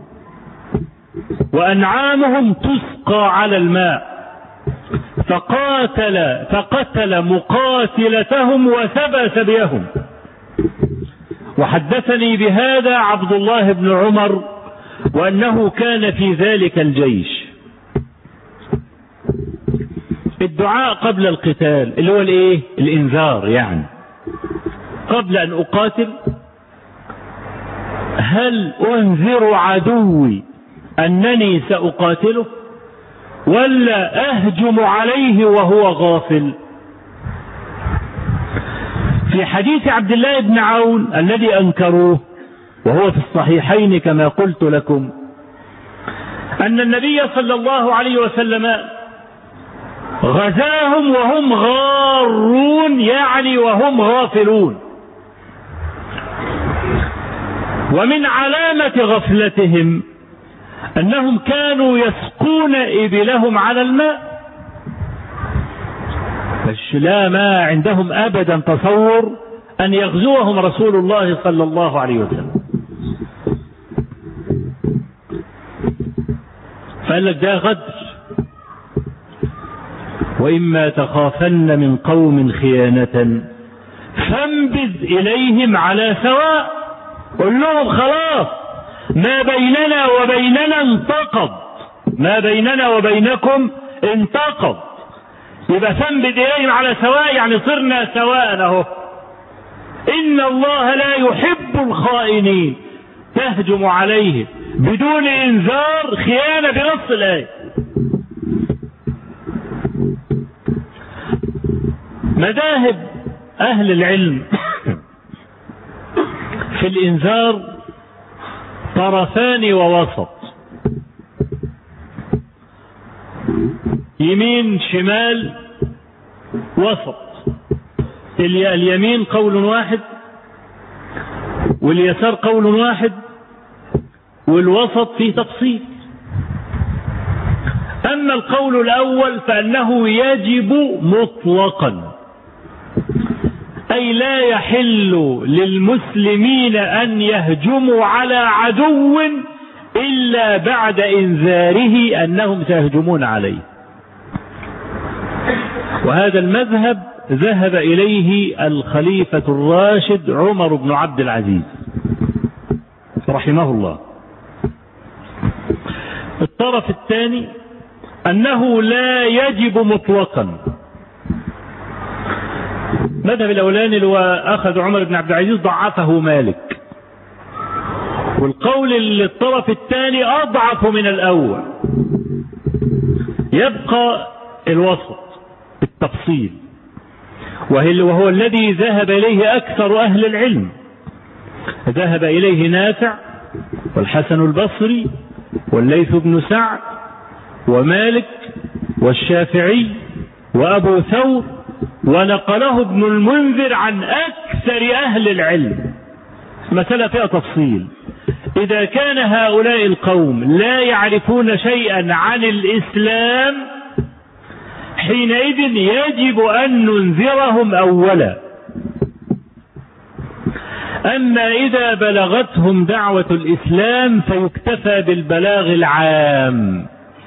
وأنعامهم تسقى على الماء فقاتل فقتل مقاتلتهم وسبى سبيهم وحدثني بهذا عبد الله بن عمر وأنه كان في ذلك الجيش الدعاء قبل القتال اللي هو الايه الانذار يعني قبل ان اقاتل هل انذر عدوي انني ساقاتله ولا اهجم عليه وهو غافل في حديث عبد الله بن عون الذي انكروه وهو في الصحيحين كما قلت لكم ان النبي صلى الله عليه وسلم غزاهم وهم غارون يعني وهم غافلون ومن علامة غفلتهم أنهم كانوا يسقون إبلهم على الماء مش لا ما عندهم أبدا تصور أن يغزوهم رسول الله صلى الله عليه وسلم فقال لك ده غدر وإما تخافن من قوم خيانة فانبذ إليهم على سواء قل لهم خلاص ما بيننا وبيننا انتقض ما بيننا وبينكم انتقض يبقى فانبذ إليهم على سواء يعني صرنا سواء اهو إن الله لا يحب الخائنين تهجم عليه بدون إنذار خيانة بنص الآية مذاهب أهل العلم في الإنذار طرفان ووسط يمين شمال وسط اليمين قول واحد واليسار قول واحد والوسط فيه تفصيل أما القول الأول فأنه يجب مطلقا أي لا يحل للمسلمين أن يهجموا على عدو إلا بعد إنذاره أنهم سيهجمون عليه وهذا المذهب ذهب إليه الخليفة الراشد عمر بن عبد العزيز رحمه الله الطرف الثاني أنه لا يجب مطلقا المذهب الاولاني اللي هو اخذ عمر بن عبد العزيز ضعفه مالك والقول اللي الطرف الثاني اضعف من الاول يبقى الوسط التفصيل وهو الذي ذهب اليه اكثر اهل العلم ذهب اليه نافع والحسن البصري والليث بن سعد ومالك والشافعي وابو ثور ونقله ابن المنذر عن أكثر أهل العلم مسألة فيها تفصيل إذا كان هؤلاء القوم لا يعرفون شيئا عن الإسلام حينئذ يجب أن ننذرهم أولا أما إذا بلغتهم دعوة الإسلام فيكتفى بالبلاغ العام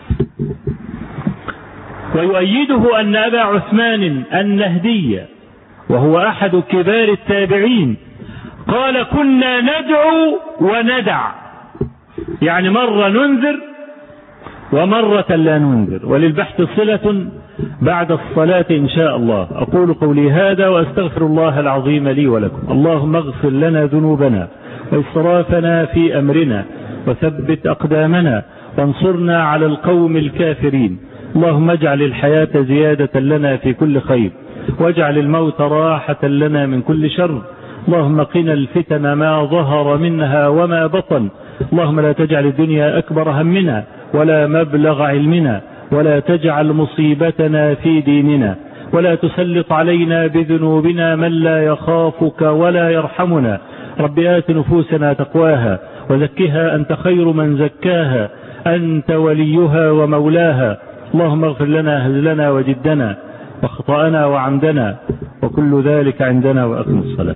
ويؤيده أن أبا عثمان النهدي وهو أحد كبار التابعين قال كنا ندعو وندع يعني مرة ننذر ومرة لا ننذر وللبحث صلة بعد الصلاة إن شاء الله أقول قولي هذا وأستغفر الله العظيم لي ولكم اللهم اغفر لنا ذنوبنا وإسرافنا في أمرنا وثبت أقدامنا وانصرنا على القوم الكافرين اللهم اجعل الحياة زيادة لنا في كل خير واجعل الموت راحة لنا من كل شر اللهم قنا الفتن ما ظهر منها وما بطن اللهم لا تجعل الدنيا أكبر همنا ولا مبلغ علمنا ولا تجعل مصيبتنا في ديننا ولا تسلط علينا بذنوبنا من لا يخافك ولا يرحمنا رب آت نفوسنا تقواها وزكها أنت خير من زكاها أنت وليها ومولاها اللهم اغفر لنا هزلنا وجدنا وخطأنا وعمدنا وكل ذلك عندنا وأقم الصلاة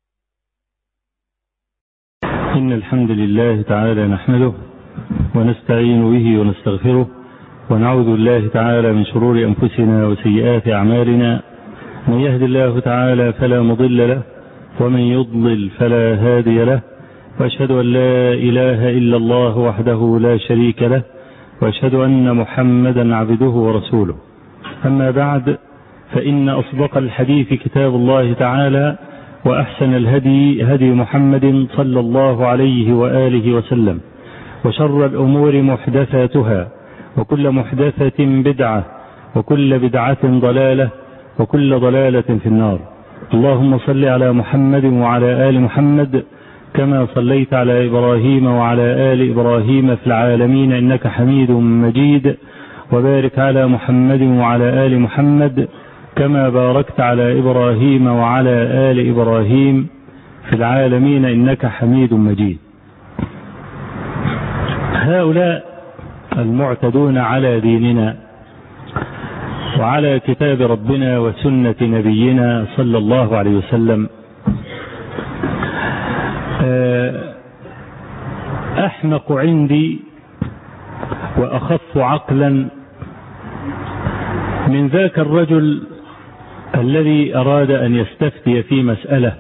إن الحمد لله تعالى نحمده ونستعين به ونستغفره ونعوذ بالله تعالى من شرور أنفسنا وسيئات أعمالنا من يهد الله تعالى فلا مضل له ومن يضلل فلا هادي له وأشهد أن لا إله إلا الله وحده لا شريك له وأشهد أن محمدا عبده ورسوله أما بعد فإن أصدق الحديث كتاب الله تعالى وأحسن الهدي هدي محمد صلى الله عليه وآله وسلم وشر الأمور محدثاتها وكل محدثة بدعة وكل بدعة ضلالة وكل ضلالة في النار اللهم صل على محمد وعلى آل محمد كما صليت على إبراهيم وعلى آل إبراهيم في العالمين إنك حميد مجيد وبارك على محمد وعلى آل محمد كما باركت على إبراهيم وعلى آل إبراهيم في العالمين إنك حميد مجيد هؤلاء المعتدون على ديننا وعلى كتاب ربنا وسنة نبينا صلى الله عليه وسلم أحمق عندي وأخف عقلا من ذاك الرجل الذي أراد أن يستفتي في مسألة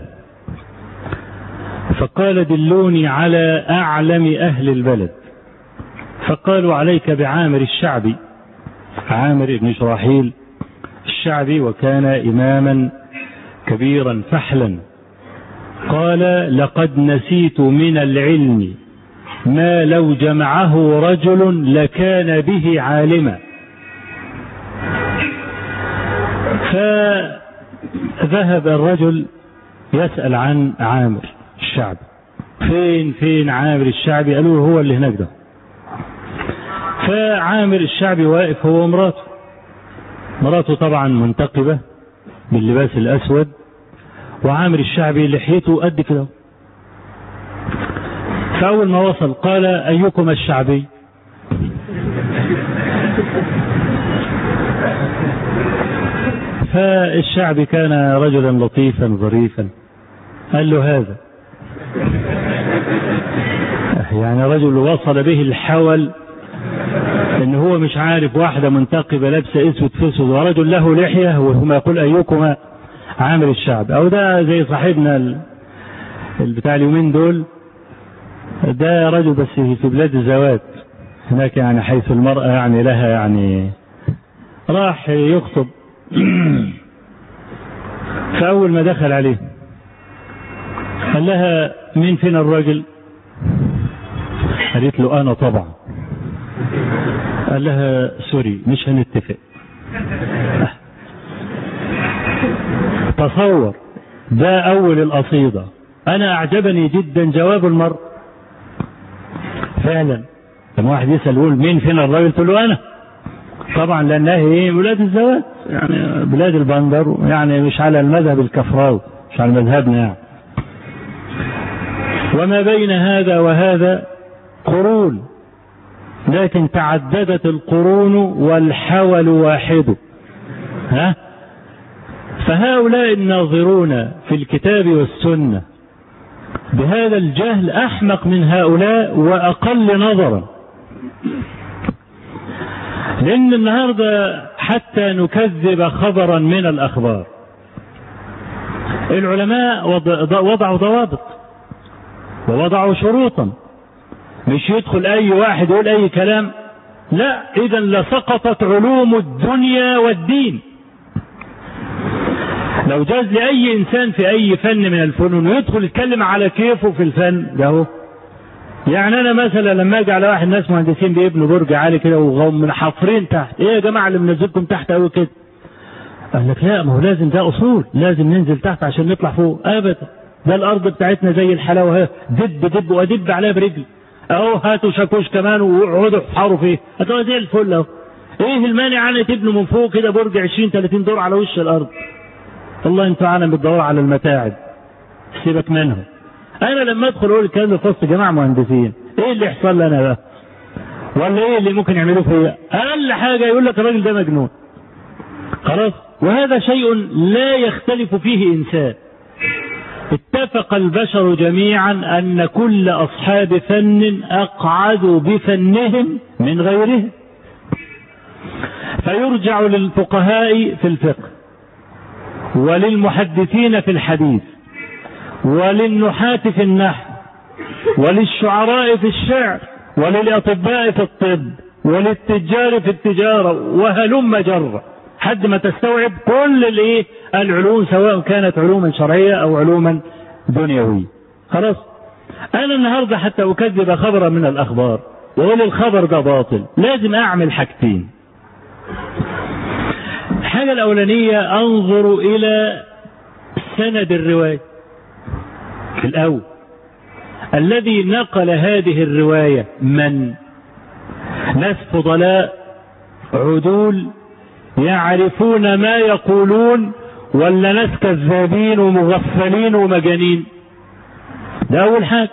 فقال دلوني على أعلم أهل البلد فقالوا عليك بعامر الشعبي عامر بن شراحيل الشعبي وكان إماما كبيرا فحلا قال لقد نسيت من العلم ما لو جمعه رجل لكان به عالما فذهب الرجل يسأل عن عامر الشعبي فين فين عامر الشعبي قالوا له هو اللي هناك ده فعامر الشعبي واقف هو ومراته مراته طبعا منتقبة باللباس الأسود وعامر الشعبي لحيته قد كده فأول ما وصل قال أيكم الشعبي فالشعبي كان رجلا لطيفا ظريفا قال له هذا يعني رجل وصل به الحول ان هو مش عارف واحدة منتقبة لابسة اسود في اسود ورجل له لحية وهما يقول ايكما عامل الشعب او ده زي صاحبنا بتاع اليومين دول ده رجل بس في بلاد الزواج هناك يعني حيث المرأة يعني لها يعني راح يخطب فأول ما دخل عليه قال لها مين فينا الراجل قالت له أنا طبعا قال لها سوري مش هنتفق تصور ده أول القصيدة أنا أعجبني جدا جواب المرء فعلا لما واحد يسأل يقول مين فينا الراجل تقول له أنا طبعا لأنها هي ولاد الزواج يعني بلاد البندر يعني مش على المذهب الكفراوي مش على مذهبنا يعني وما بين هذا وهذا قرون لكن تعددت القرون والحول واحد ها فهؤلاء الناظرون في الكتاب والسنه بهذا الجهل احمق من هؤلاء واقل نظرا لان النهارده حتى نكذب خبرا من الاخبار العلماء وضعوا ضوابط ووضعوا شروطا مش يدخل اي واحد يقول اي كلام لا اذا لسقطت علوم الدنيا والدين لو جاز لاي انسان في اي فن من الفنون يدخل يتكلم على كيفه في الفن ده هو يعني انا مثلا لما اجي على واحد ناس مهندسين بيبنوا برج عالي كده وهم حافرين تحت ايه يا جماعه اللي منزلكم تحت قوي كده قال لك لا ما هو لازم ده اصول لازم ننزل تحت عشان نطلع فوق ابدا ده الارض بتاعتنا زي الحلاوه اهي دب دب وادب عليها برجلي اهو هاتوا شاكوش كمان واقعدوا احفروا فيه هتبقى زي الفل اهو ايه المانع ان تبنوا من فوق كده برج 20 30 دور على وش الارض والله انتوا عالم بتدوروا على المتاعب سيبك منهم انا لما ادخل اقول الكلام ده في وسط جماعه مهندسين ايه اللي يحصل لي انا بقى ولا ايه اللي ممكن يعملوه فيا اقل حاجه يقول لك الراجل ده مجنون خلاص وهذا شيء لا يختلف فيه انسان اتفق البشر جميعا ان كل اصحاب فن اقعدوا بفنهم من غيرهم فيرجع للفقهاء في الفقه وللمحدثين في الحديث وللنحاة في النحو وللشعراء في الشعر وللأطباء في الطب وللتجار في التجارة وهلم جرة حد ما تستوعب كل الايه العلوم سواء كانت علوما شرعية او علوما دنيوية خلاص انا النهاردة حتى اكذب خبرا من الاخبار واقول الخبر ده باطل لازم اعمل حاجتين الحاجة الاولانية انظر الى سند الرواية الاول الذي نقل هذه الرواية من ناس فضلاء عدول يعرفون ما يقولون ولا ناس كذابين ومغفلين ومجانين ده اول حاجه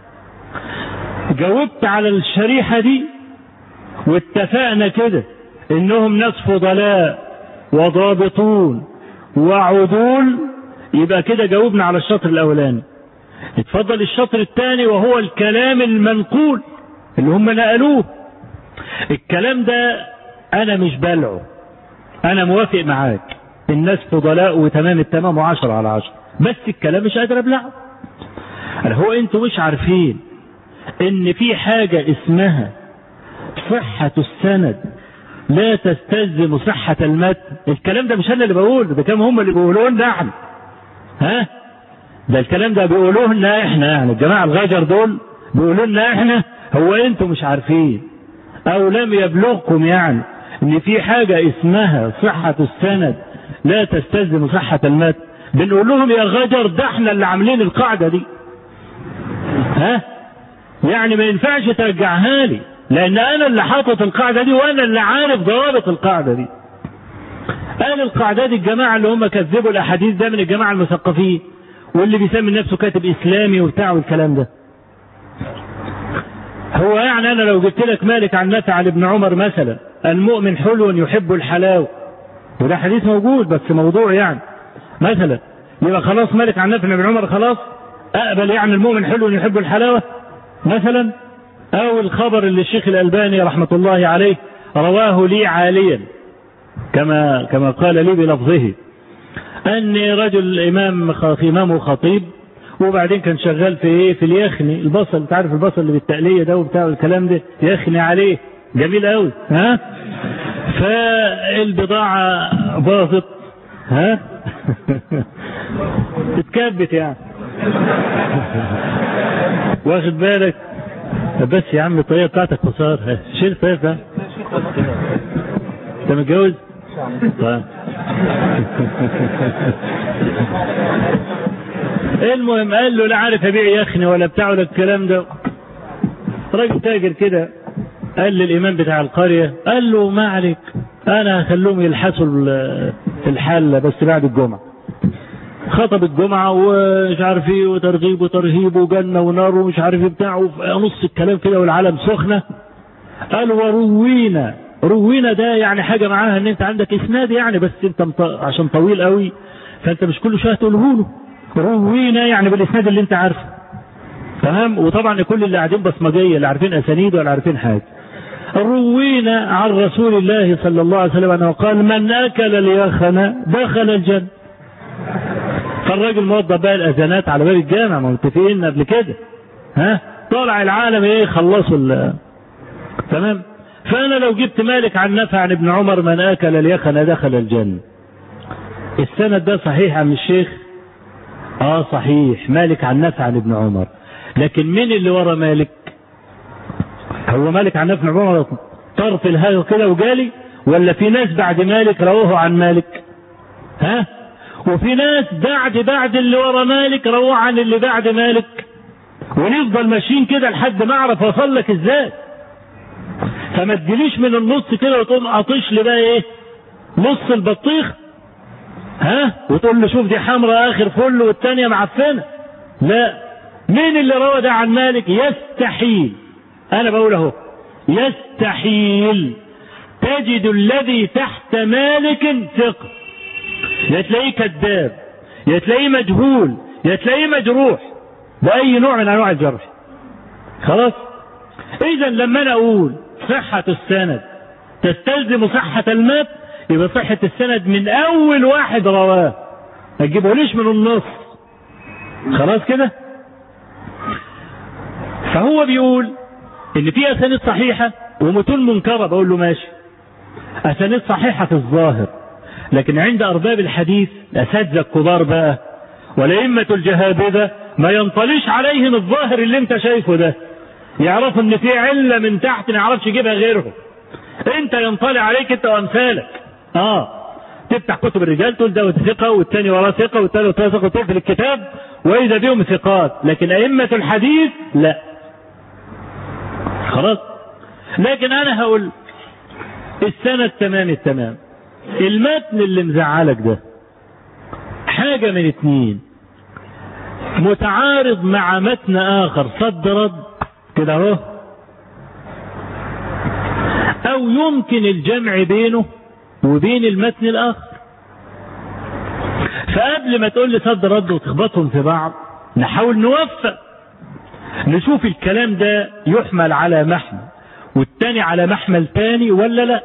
جاوبت على الشريحه دي واتفقنا كده انهم ناس فضلاء وضابطون وعدول يبقى كده جاوبنا على الشطر الاولاني اتفضل الشطر الثاني وهو الكلام المنقول اللي هم نقلوه الكلام ده انا مش بلعه انا موافق معاك الناس فضلاء وتمام التمام وعشرة على عشرة بس الكلام مش قادر ابلعه هو انتوا مش عارفين ان في حاجة اسمها صحة السند لا تستلزم صحة المتن الكلام ده مش انا اللي بقوله ده كام هم اللي بيقولوه لنا احنا ها ده الكلام ده بيقولوه لنا احنا يعني الجماعة الغجر دول بيقولوا لنا احنا هو انتوا مش عارفين او لم يبلغكم يعني ان في حاجة اسمها صحة السند لا تستلزم صحة المتن بنقول لهم يا غجر ده احنا اللي عاملين القاعدة دي ها يعني ما ينفعش ترجعها لي لان انا اللي حاطط القاعدة دي وانا اللي عارف ضوابط القاعدة دي قال القاعدة دي الجماعة اللي هم كذبوا الاحاديث ده من الجماعة المثقفين واللي بيسمي نفسه كاتب اسلامي وبتاع والكلام ده هو يعني انا لو جبت لك مالك عن نافع عن ابن عمر مثلا المؤمن حلو يحب الحلاوه وده حديث موجود بس موضوع يعني مثلا يبقى خلاص مالك عن نافع بن عمر خلاص اقبل يعني المؤمن حلو يحب الحلاوه مثلا او الخبر اللي الشيخ الالباني رحمه الله عليه رواه لي عاليا كما كما قال لي بلفظه اني رجل امام امام وخطيب وبعدين كان شغال في ايه في اليخني البصل انت عارف البصل اللي بالتقليه ده وبتاع الكلام ده يخني عليه جميل قوي ها فالبضاعه باظت ها اتكبت يعني واخد بالك بس يا عم الطريقه بتاعتك قصار شيل الطريقه بتاعتك انت متجوز؟ طيب المهم قال له لا عارف ابيع يخني ولا بتاع ولا الكلام ده راجل تاجر كده قال للامام بتاع القريه قال له ما عليك انا هخليهم يلحسوا ال- الحله بس بعد الجمعه خطب الجمعه ومش عارف ايه وترغيب وترهيب وجنه ونار ومش عارف ايه بتاع وفي نص الكلام كده والعالم سخنه قال وروينا روينا ده يعني حاجه معاها ان انت عندك اسناد يعني بس انت مط... عشان طويل قوي فانت مش كل شويه تقوله له روينا يعني بالاسناد اللي انت عارفه تمام وطبعا كل اللي قاعدين بصمجيه لا عارفين اسانيد ولا عارفين حاجه روينا عن رسول الله صلى الله عليه وسلم انه قال من اكل اليخن دخل الجنه فالراجل موضب بقى الاذانات على باب الجامع ما متفقين قبل كده ها طالع العالم ايه خلصوا ال- تمام فانا لو جبت مالك عن نفع عن ابن عمر من اكل اليخن دخل الجنه السند ده صحيح عم الشيخ اه صحيح مالك عن نفع عن ابن عمر لكن مين اللي ورا مالك هو مالك عن نفع عن عمر طرف الهاي كده وجالي ولا في ناس بعد مالك رووه عن مالك ها وفي ناس بعد بعد اللي ورا مالك رووه عن اللي بعد مالك ونفضل ماشيين كده لحد ما اعرف اوصل لك ازاي فما تجيليش من النص كده وتقوم قاطش لي بقى ايه نص البطيخ ها وتقول له شوف دي حمراء اخر فل والتانية معفنة لا مين اللي روى ده عن مالك يستحيل انا بقول اهو يستحيل تجد الذي تحت مالك ثقة يا تلاقيه كذاب يا تلاقيه مجهول يا تلاقيه مجروح بأي نوع من أنواع الجرح خلاص إذا لما أنا أقول صحة السند تستلزم صحة المات يبقى صحة السند من أول واحد رواه ما تجيبهوليش من النص خلاص كده فهو بيقول ان في اسانيد صحيحه ومتون منكره بقول له ماشي اسانيد صحيحه في الظاهر لكن عند ارباب الحديث الاساتذه الكبار بقى والائمه الجهابذه ما ينطليش عليهم الظاهر اللي انت شايفه ده يعرفوا ان في عله من تحت ما يعرفش يجيبها غيرهم انت ينطلي عليك انت وامثالك اه تفتح كتب الرجال تقول ده ثقه والثاني وراه ثقه والثالث وراه ثقه وتقفل الكتاب واذا بهم ثقات لكن ائمه الحديث لا خلاص لكن انا هقول السند تمام التمام المتن اللي مزعلك ده حاجه من اتنين متعارض مع متن اخر صد رد كده اهو او يمكن الجمع بينه وبين المتن الاخر فقبل ما تقول لي صد رد وتخبطهم في بعض نحاول نوفق نشوف الكلام ده يحمل على محمل والتاني على محمل تاني ولا لا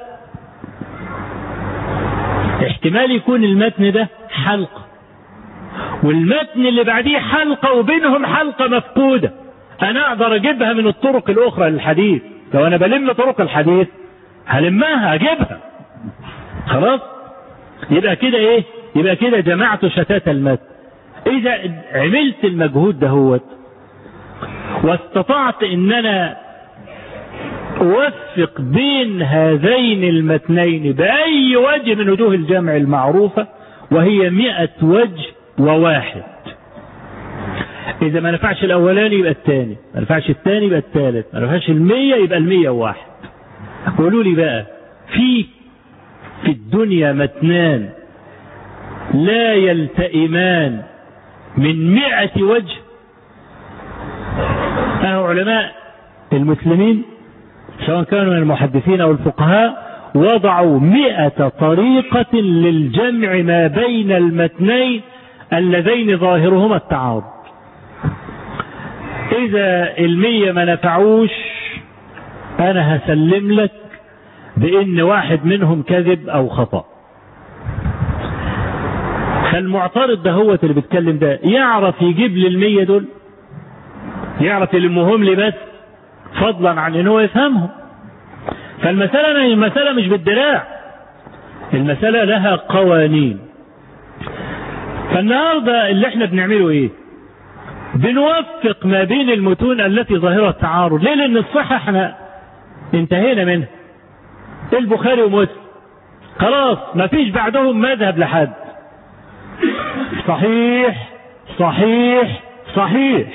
احتمال يكون المتن ده حلقة والمتن اللي بعديه حلقة وبينهم حلقة مفقودة انا اقدر اجيبها من الطرق الاخرى للحديث لو انا بلم طرق الحديث هلمها اجيبها خلاص يبقى كده ايه يبقى كده جمعت شتات المتن اذا عملت المجهود دهوت واستطعت ان انا اوفق بين هذين المتنين باي وجه من وجوه الجمع المعروفة وهي مئة وجه وواحد اذا ما نفعش الاولاني يبقى الثاني ما نفعش الثاني يبقى الثالث ما نفعش المية يبقى المية وواحد قولوا لي بقى في في الدنيا متنان لا يلتئمان من مئة وجه أهو علماء المسلمين سواء كانوا من المحدثين أو الفقهاء وضعوا مئة طريقة للجمع ما بين المتنين اللذين ظاهرهما التعارض إذا المية ما نفعوش أنا هسلم لك بإن واحد منهم كذب أو خطأ فالمعترض ده هو اللي بيتكلم ده يعرف يجيب لي المية دول يعرف يلمهم لي بس فضلا عن ان هو يفهمهم فالمسألة المسألة مش بالدراع المسألة لها قوانين فالنهاردة اللي احنا بنعمله ايه بنوفق ما بين المتون التي ظاهرة التعارض ليه لان الصحة احنا انتهينا منها البخاري ومسلم خلاص ما فيش بعدهم مذهب لحد صحيح صحيح صحيح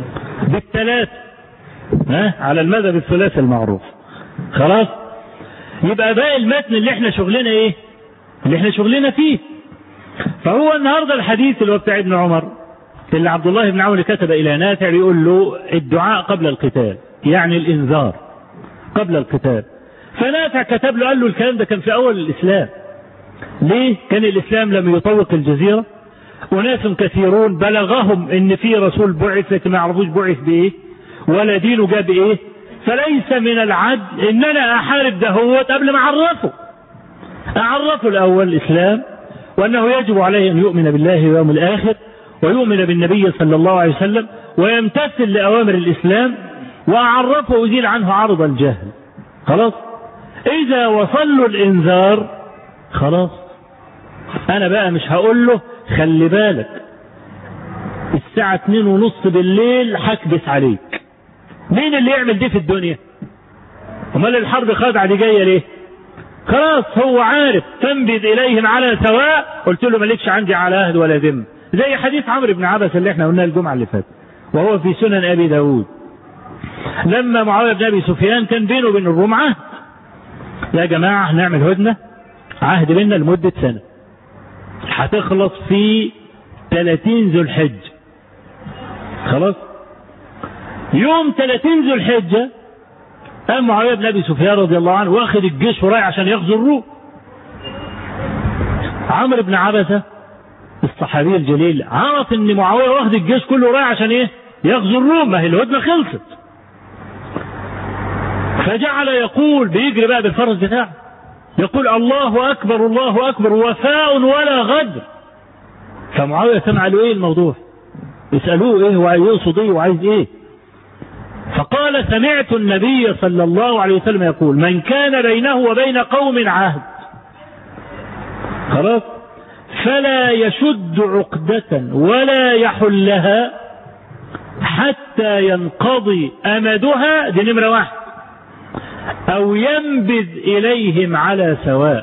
بالثلاث ها على المذهب الثلاثي المعروف خلاص يبقى باقي المتن اللي احنا شغلنا ايه اللي احنا شغلنا فيه فهو النهارده الحديث اللي هو بتاع ابن عمر اللي عبد الله بن عون كتب الى نافع بيقول له الدعاء قبل القتال يعني الانذار قبل القتال فنافع كتب له قال له الكلام ده كان في اول الاسلام ليه كان الاسلام لم يطوق الجزيره وناس كثيرون بلغهم ان في رسول بعث لكن ما يعرفوش بعث بايه ولا دينه جاب بايه فليس من العدل ان انا احارب دهوت قبل ما اعرفه اعرفه الاول الاسلام وانه يجب عليه ان يؤمن بالله واليوم الاخر ويؤمن بالنبي صلى الله عليه وسلم ويمتثل لاوامر الاسلام واعرفه وازيل عنه عرض الجهل خلاص اذا وصل له الانذار خلاص انا بقى مش هقول له خلي بالك الساعة اتنين ونص بالليل هكبس عليك مين اللي يعمل دي في الدنيا امال الحرب خادعة دي جاية ليه خلاص هو عارف تنبذ اليهم على سواء قلت له مالكش عندي على عهد ولا ذم زي حديث عمرو بن عبس اللي احنا قلناه الجمعة اللي فاتت وهو في سنن ابي داود لما معاوية بن ابي سفيان كان بينه وبين الروم عهد يا جماعة هنعمل هدنة عهد بيننا لمدة سنة هتخلص في 30 ذو الحجة خلاص يوم 30 ذو الحجة قام معاوية بن أبي سفيان رضي الله عنه واخد الجيش ورايح عشان يغزو الروم عمرو بن عبسة الصحابي الجليل عرف ان معاوية واخد الجيش كله رايح عشان ايه يغزو الروم ما هي الهدنة خلصت فجعل يقول بيجري بقى بالفرس بتاعه يقول الله اكبر الله اكبر وفاء ولا غدر فمعاويه سمع له ايه الموضوع يسالوه ايه هو يقصد ايه وعايز ايه فقال سمعت النبي صلى الله عليه وسلم يقول من كان بينه وبين قوم عهد خلاص فلا يشد عقدة ولا يحلها حتى ينقضي أمدها دي نمرة واحد أو ينبذ إليهم على سواء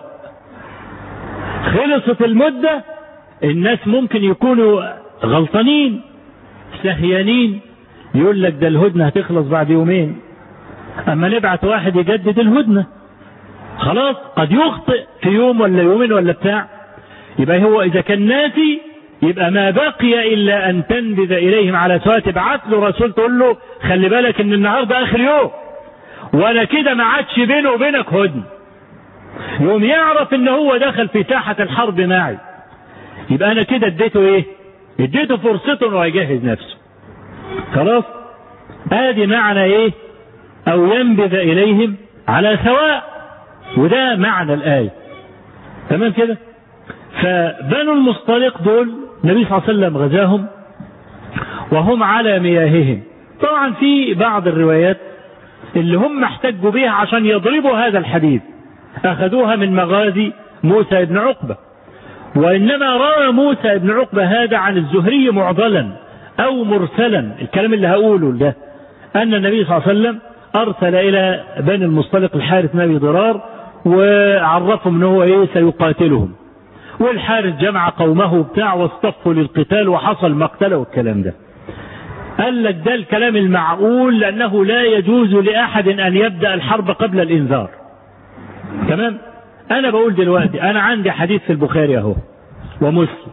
خلصت المدة الناس ممكن يكونوا غلطانين سهيانين يقول لك ده الهدنة هتخلص بعد يومين أما نبعت واحد يجدد الهدنة خلاص قد يخطئ في يوم ولا يومين ولا بتاع يبقى هو إذا كان ناسي يبقى ما بقي إلا أن تنبذ إليهم على سواء تبعت له رسول تقول له خلي بالك إن النهاردة آخر يوم وانا كده ما عادش بينه وبينك هدن يوم يعرف ان هو دخل في ساحة الحرب معي يبقى انا كده اديته ايه اديته فرصته انه يجهز نفسه خلاص ادي معنى ايه او ينبذ اليهم على سواء وده معنى الايه تمام كده فبنو المصطلق دول النبي صلى الله عليه وسلم غزاهم وهم على مياههم طبعا في بعض الروايات اللي هم احتجوا بها عشان يضربوا هذا الحديث اخذوها من مغازي موسى بن عقبة وانما روى موسى بن عقبة هذا عن الزهري معضلا او مرسلا الكلام اللي هقوله ده ان النبي صلى الله عليه وسلم ارسل الى بني المصطلق الحارث بن ابي ضرار وعرفهم ان هو ايه سيقاتلهم والحارث جمع قومه بتاع واصطفوا للقتال وحصل مقتله والكلام ده قال لك ده الكلام المعقول لأنه لا يجوز لأحد أن يبدأ الحرب قبل الإنذار تمام أنا بقول دلوقتي أنا عندي حديث في البخاري أهو ومسلم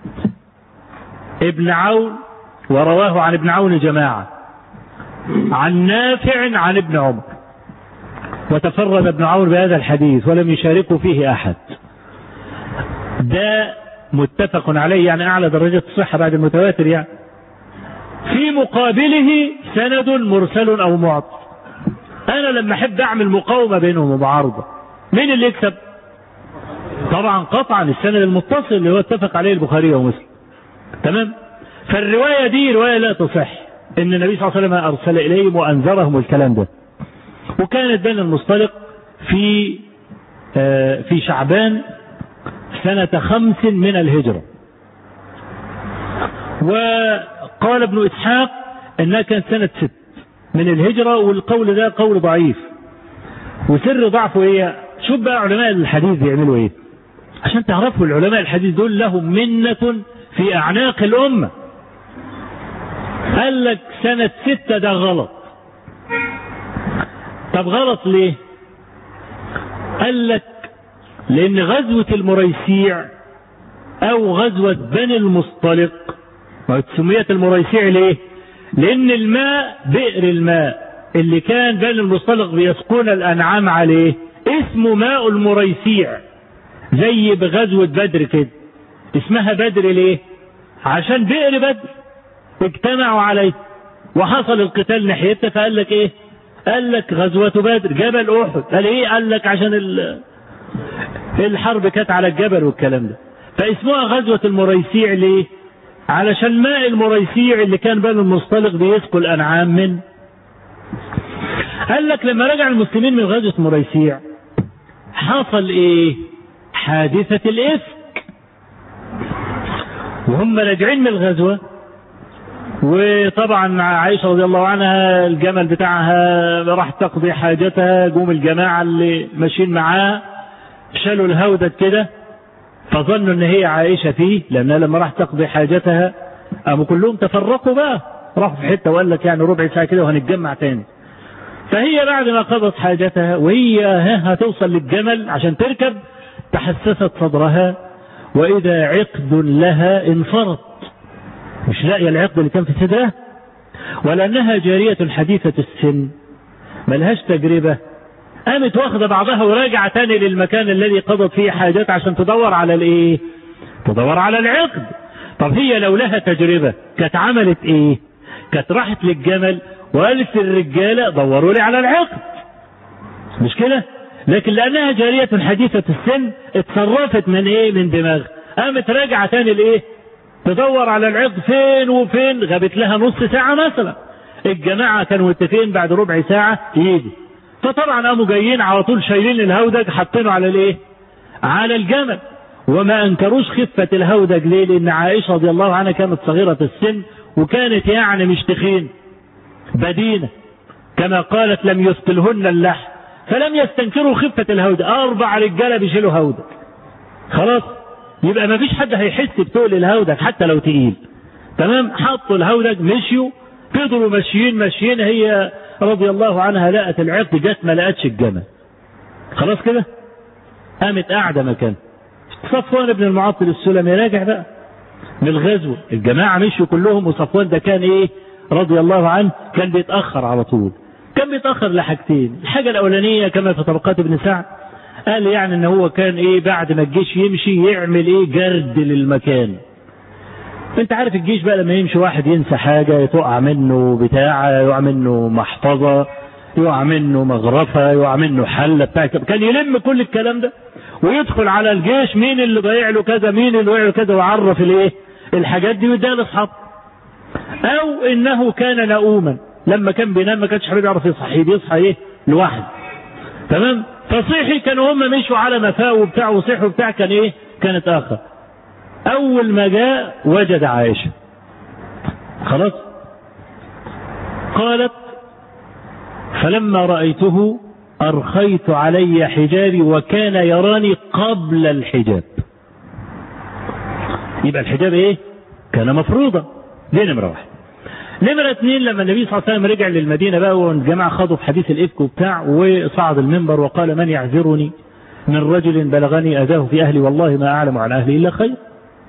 ابن عون ورواه عن ابن عون جماعة عن نافع عن ابن عمر وتفرد ابن عون بهذا الحديث ولم يشاركه فيه أحد ده متفق عليه يعني أعلى درجة الصحة بعد المتواتر يعني في مقابله سند مرسل او معطل انا لما احب اعمل مقاومه بينهم ومعارضه مين اللي يكسب طبعا قطعا السند المتصل اللي هو اتفق عليه البخاري ومسلم تمام فالروايه دي روايه لا تصح ان النبي صلى الله عليه وسلم ارسل اليهم وانذرهم الكلام ده وكانت بين المصطلق في آه في شعبان سنة خمس من الهجرة وقال ابن إسحاق أنها كانت سنة ست من الهجرة والقول ده قول ضعيف وسر ضعفه ايه شوف بقى علماء الحديث بيعملوا ايه عشان تعرفوا العلماء الحديث دول لهم منة في أعناق الأمة قال لك سنة ستة ده غلط طب غلط ليه قال لك لأن غزوة المريسيع أو غزوة بني المصطلق ما سميت المريسيع ليه؟ لأن الماء بئر الماء اللي كان بني المصطلق بيسقون الأنعام عليه اسمه ماء المريسيع زي بغزوة بدر كده اسمها بدر ليه؟ عشان بئر بدر اجتمعوا عليه وحصل القتال ناحيتها فقال لك ايه؟ قال لك غزوة بدر جبل احد قال ايه؟ قال لك عشان ال... الحرب كانت على الجبل والكلام ده فاسمها غزوة المريسيع ليه؟ علشان ماء المريسيع اللي كان بني المصطلق بيسقوا الانعام من قال لك لما رجع المسلمين من غزوة مريسيع حصل ايه؟ حادثة الافك وهم راجعين من الغزوة وطبعا عائشة رضي الله عنها الجمل بتاعها راح تقضي حاجتها قوم الجماعة اللي ماشيين معاه شالوا الهودة كده فظنوا ان هي عائشة فيه لانها لما راح تقضي حاجتها قاموا كلهم تفرقوا بقى راحوا في حتة وقال لك يعني ربع ساعة كده وهنتجمع تاني فهي بعد ما قضت حاجتها وهي ها هتوصل للجمل عشان تركب تحسست صدرها واذا عقد لها انفرط مش لاقيه العقد اللي كان في صدرها ولانها جاريه حديثه السن ملهاش تجربه قامت واخده بعضها وراجعه تاني للمكان الذي قضت فيه حاجات عشان تدور على الايه تدور على العقد طب هي لو لها تجربه كانت عملت ايه كانت راحت للجمل وقالت للرجاله دوروا لي على العقد مش كده لكن لانها جاريه حديثه السن اتصرفت من ايه من دماغ قامت راجعه تاني لايه تدور على العقد فين وفين غابت لها نص ساعه مثلا الجماعه كانوا متفقين بعد ربع ساعه يجي فطبعا قاموا جايين على طول شايلين الهودج حاطينه على الايه على الجمل وما انكروش خفه الهودج ليه لان عائشه رضي الله عنها كانت صغيره السن وكانت يعني مش تخين بدينه كما قالت لم يثقلهن اللحم فلم يستنكروا خفة الهودج أربع رجالة بيشيلوا هودج خلاص يبقى ما فيش حد هيحس بتقل الهودج حتى لو تقيل تمام حطوا الهودج مشيوا فضلوا ماشيين ماشيين هي رضي الله عنها لقت العقد جت ما لقتش الجمل خلاص كده قامت قاعدة مكان صفوان بن المعطل السلمي راجع بقى من الغزو الجماعة مشوا كلهم وصفوان ده كان ايه رضي الله عنه كان بيتأخر على طول كان بيتأخر لحاجتين الحاجة الأولانية كما في طبقات ابن سعد قال يعني ان هو كان ايه بعد ما الجيش يمشي يعمل ايه جرد للمكان انت عارف الجيش بقى لما يمشي واحد ينسى حاجة تقع منه بتاع يقع منه محفظة يقع منه مغرفة يقع منه حلة بتاع كان يلم كل الكلام ده ويدخل على الجيش مين اللي ضيع له كذا مين اللي ضيع له كذا ويعرف الايه الحاجات دي ويديها لاصحابه او انه كان نؤوما لما كان بينام ما كانش حبيب يعرف يصحي بيصحى ايه لوحده تمام فصيحي كانوا هم مشوا على مفاه وبتاع وصيحوا وبتاع كان ايه كانت اخر اول ما جاء وجد عائشه خلاص قالت فلما رايته ارخيت علي حجابي وكان يراني قبل الحجاب يبقى الحجاب ايه كان مفروضا دي نمره واحد نمرة اثنين لما النبي صلى الله عليه وسلم رجع للمدينة بقى والجماعة خاضوا في حديث الإفك وبتاع وصعد المنبر وقال من يعذرني من رجل بلغني أذاه في أهلي والله ما أعلم عن أهلي إلا خير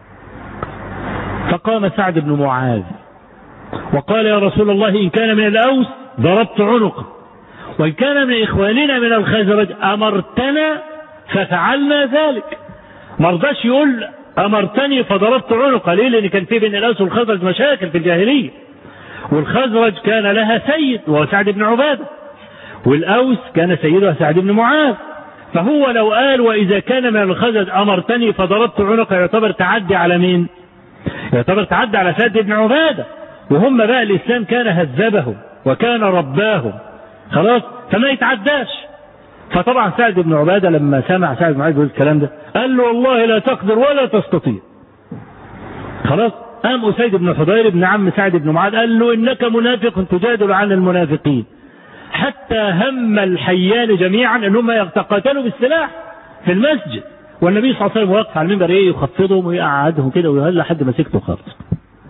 فقام سعد بن معاذ وقال يا رسول الله إن كان من الأوس ضربت عنقه وإن كان من إخواننا من الخزرج أمرتنا ففعلنا ذلك مرضاش يقول أمرتني فضربت عنقه ليه لأن كان في بين الأوس والخزرج مشاكل في الجاهلية والخزرج كان لها سيد وهو سعد بن عبادة والأوس كان سيدها سعد بن معاذ فهو لو قال وإذا كان من الخزرج أمرتني فضربت عنقه يعتبر تعدي على مين يعتبر تعدي على سعد بن عبادة وهم بقى الإسلام كان هذبهم وكان رباهم خلاص فما يتعداش فطبعا سعد بن عبادة لما سمع سعد بن عبادة الكلام ده قال له والله لا تقدر ولا تستطيع خلاص قام أسيد بن حضير بن عم سعد بن معاذ قال له إنك منافق تجادل عن المنافقين حتى هم الحيان جميعا أنهم يتقاتلوا بالسلاح في المسجد والنبي صلى الله عليه وسلم واقف على المنبر ايه يخفضهم ويقعدهم كده ويهلا لحد ما سكتوا خالص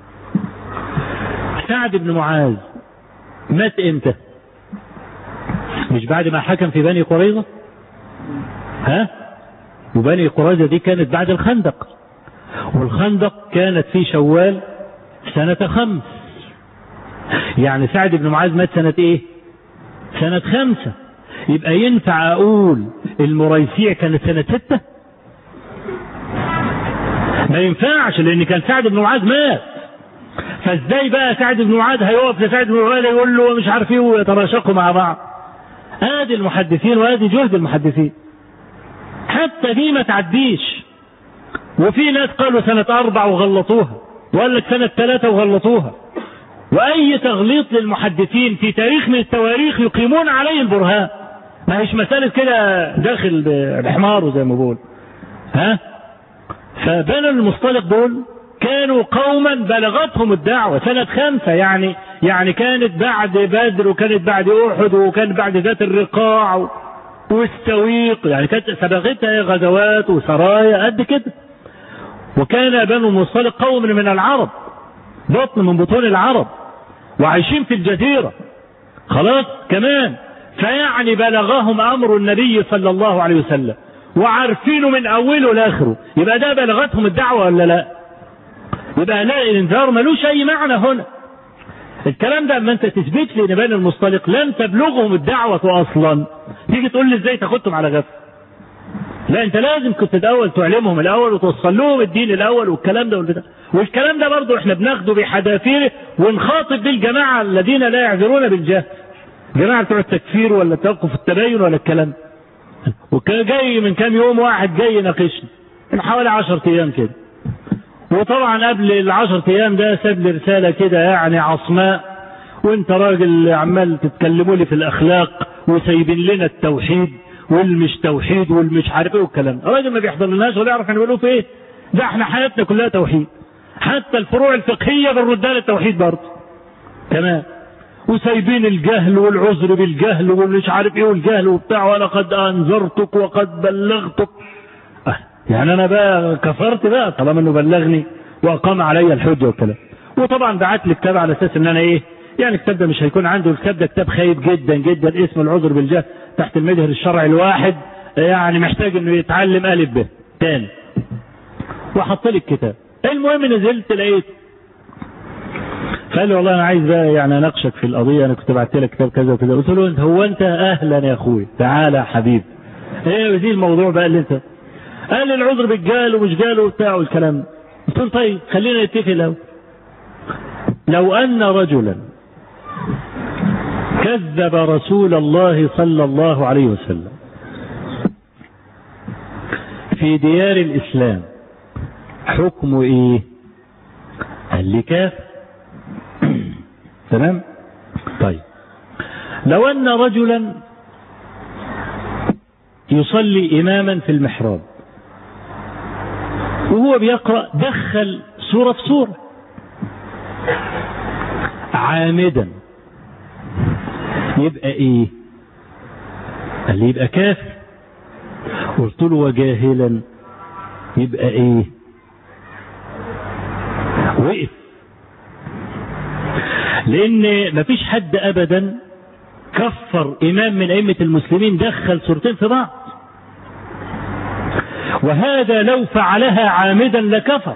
سعد بن معاذ مات امتى مش بعد ما حكم في بني قريظة ها وبني قريظة دي كانت بعد الخندق والخندق كانت في شوال سنة خمس يعني سعد بن معاذ مات سنة ايه سنة خمسة يبقى ينفع اقول المريسيع كانت سنة ستة ما ينفعش لان كان سعد بن معاذ مات فازاي بقى سعد بن معاذ هيقف لسعد بن معاذ يقول له مش عارف ايه ويتراشقوا مع بعض ادي المحدثين وادي جهد المحدثين حتى دي ما تعديش وفي ناس قالوا سنة أربع وغلطوها وقال لك سنة ثلاثة وغلطوها وأي تغليط للمحدثين في تاريخ من التواريخ يقيمون عليه البرهان ما هيش مسألة كده داخل بحماره زي ما بقول ها فبنو المصطلق دول كانوا قوما بلغتهم الدعوة سنة خمسة يعني يعني كانت بعد بدر وكانت بعد أحد وكانت بعد ذات الرقاع والسويق يعني كانت سبقتها غزوات وسرايا قد كده وكان بنو المصطلق قوم من العرب بطن من بطون العرب وعايشين في الجزيرة خلاص كمان فيعني بلغهم أمر النبي صلى الله عليه وسلم وعارفينه من أوله لآخره يبقى ده بلغتهم الدعوة ولا لا يبقى لا الانذار ملوش أي معنى هنا الكلام ده اما انت تثبت لي ان بني المصطلق لم تبلغهم الدعوة اصلا تيجي تقول لي ازاي تاخدهم على غفل لا انت لازم كنت الاول تعلمهم الاول وتوصل لهم الدين الاول والكلام ده والبتاع والكلام ده برضه احنا بناخده بحذافيره ونخاطب بيه الجماعه الذين لا يعذرون بالجهل جماعه بتوع التكفير ولا توقف التبين ولا الكلام وكان جاي من كام يوم واحد جاي يناقشني من حوالي 10 ايام كده وطبعا قبل العشر ايام ده ساب لي رساله كده يعني عصماء وانت راجل عمال تتكلموا لي في الاخلاق وسايبين لنا التوحيد والمش توحيد والمش عارف ايه والكلام الراجل ما بيحضر لناش ولا يعرف احنا بنقول في ايه ده احنا حياتنا كلها توحيد حتى الفروع الفقهيه بنردها للتوحيد برضه تمام وسايبين الجهل والعذر بالجهل والمش عارف ايه والجهل وبتاع ولقد انذرتك وقد بلغتك يعني انا بقى كفرت بقى طالما انه بلغني واقام علي الحجه والكلام وطبعا بعت لي كتاب على اساس ان انا ايه يعني الكتاب ده مش هيكون عنده الكتاب ده كتاب خايب جدا جدا اسمه العذر بالجهل تحت المجهر الشرعي الواحد يعني محتاج انه يتعلم الف ب تاني وحط لي الكتاب المهم نزلت لقيت فقال لي والله انا عايز بقى يعني اناقشك في القضيه انا كنت بعت لك كتاب كذا وكذا قلت له انت هو انت اهلا يا اخوي تعالى يا حبيبي ايه دي الموضوع بقى اللي انت قال لي العذر بالجهل ومش جهل وبتاع والكلام قلت له طيب خلينا نتفق لو لو ان رجلا كذب رسول الله صلى الله عليه وسلم في ديار الاسلام حكمه ايه قال لي كافر تمام طيب لو ان رجلا يصلي اماما في المحراب وهو بيقرا دخل سوره في سوره عامدا يبقى ايه قال لي يبقى كافر قلت له وجاهلا يبقى ايه وقف لان مفيش حد ابدا كفر امام من ائمه المسلمين دخل سورتين في بعض وهذا لو فعلها عامدا لكفر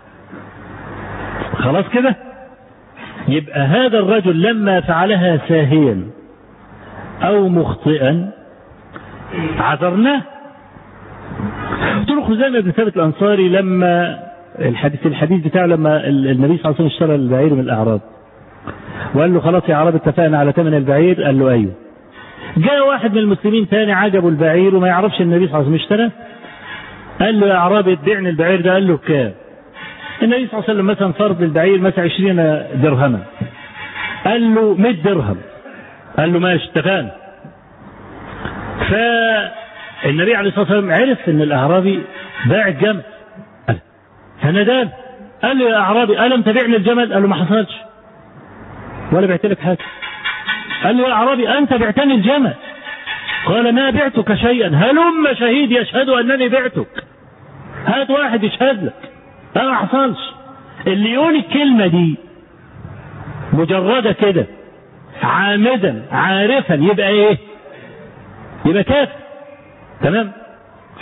خلاص كده يبقى هذا الرجل لما فعلها ساهيا او مخطئا عذرناه قلت له خزيمة بن ثابت الانصاري لما الحديث الحديث بتاعه لما النبي صلى الله عليه وسلم اشترى البعير من الاعراب وقال له خلاص يا اعراب اتفقنا على ثمن البعير قال له ايوه جاء واحد من المسلمين ثاني عجبه البعير وما يعرفش النبي صلى الله عليه وسلم اشترى قال له يا اعرابي ادعني البعير ده قال له بكام النبي صلى الله عليه وسلم مثلا فرض البعير مثلا 20 درهما قال له 100 درهم قال له ماشي اتفقنا فالنبي عليه الصلاه والسلام عرف ان الاعرابي باع الجمل فناداه قال له يا اعرابي الم تبعني الجمل قال له ما حصلش ولا بعت لك حاجه قال له يا اعرابي انت بعتني الجمل قال ما بعتك شيئا هلم شهيد يشهد انني بعتك هات واحد يشهد لك ده ما حصلش اللي يقول الكلمه دي مجرده كده عامدا عارفا يبقى ايه يبقى كافر تمام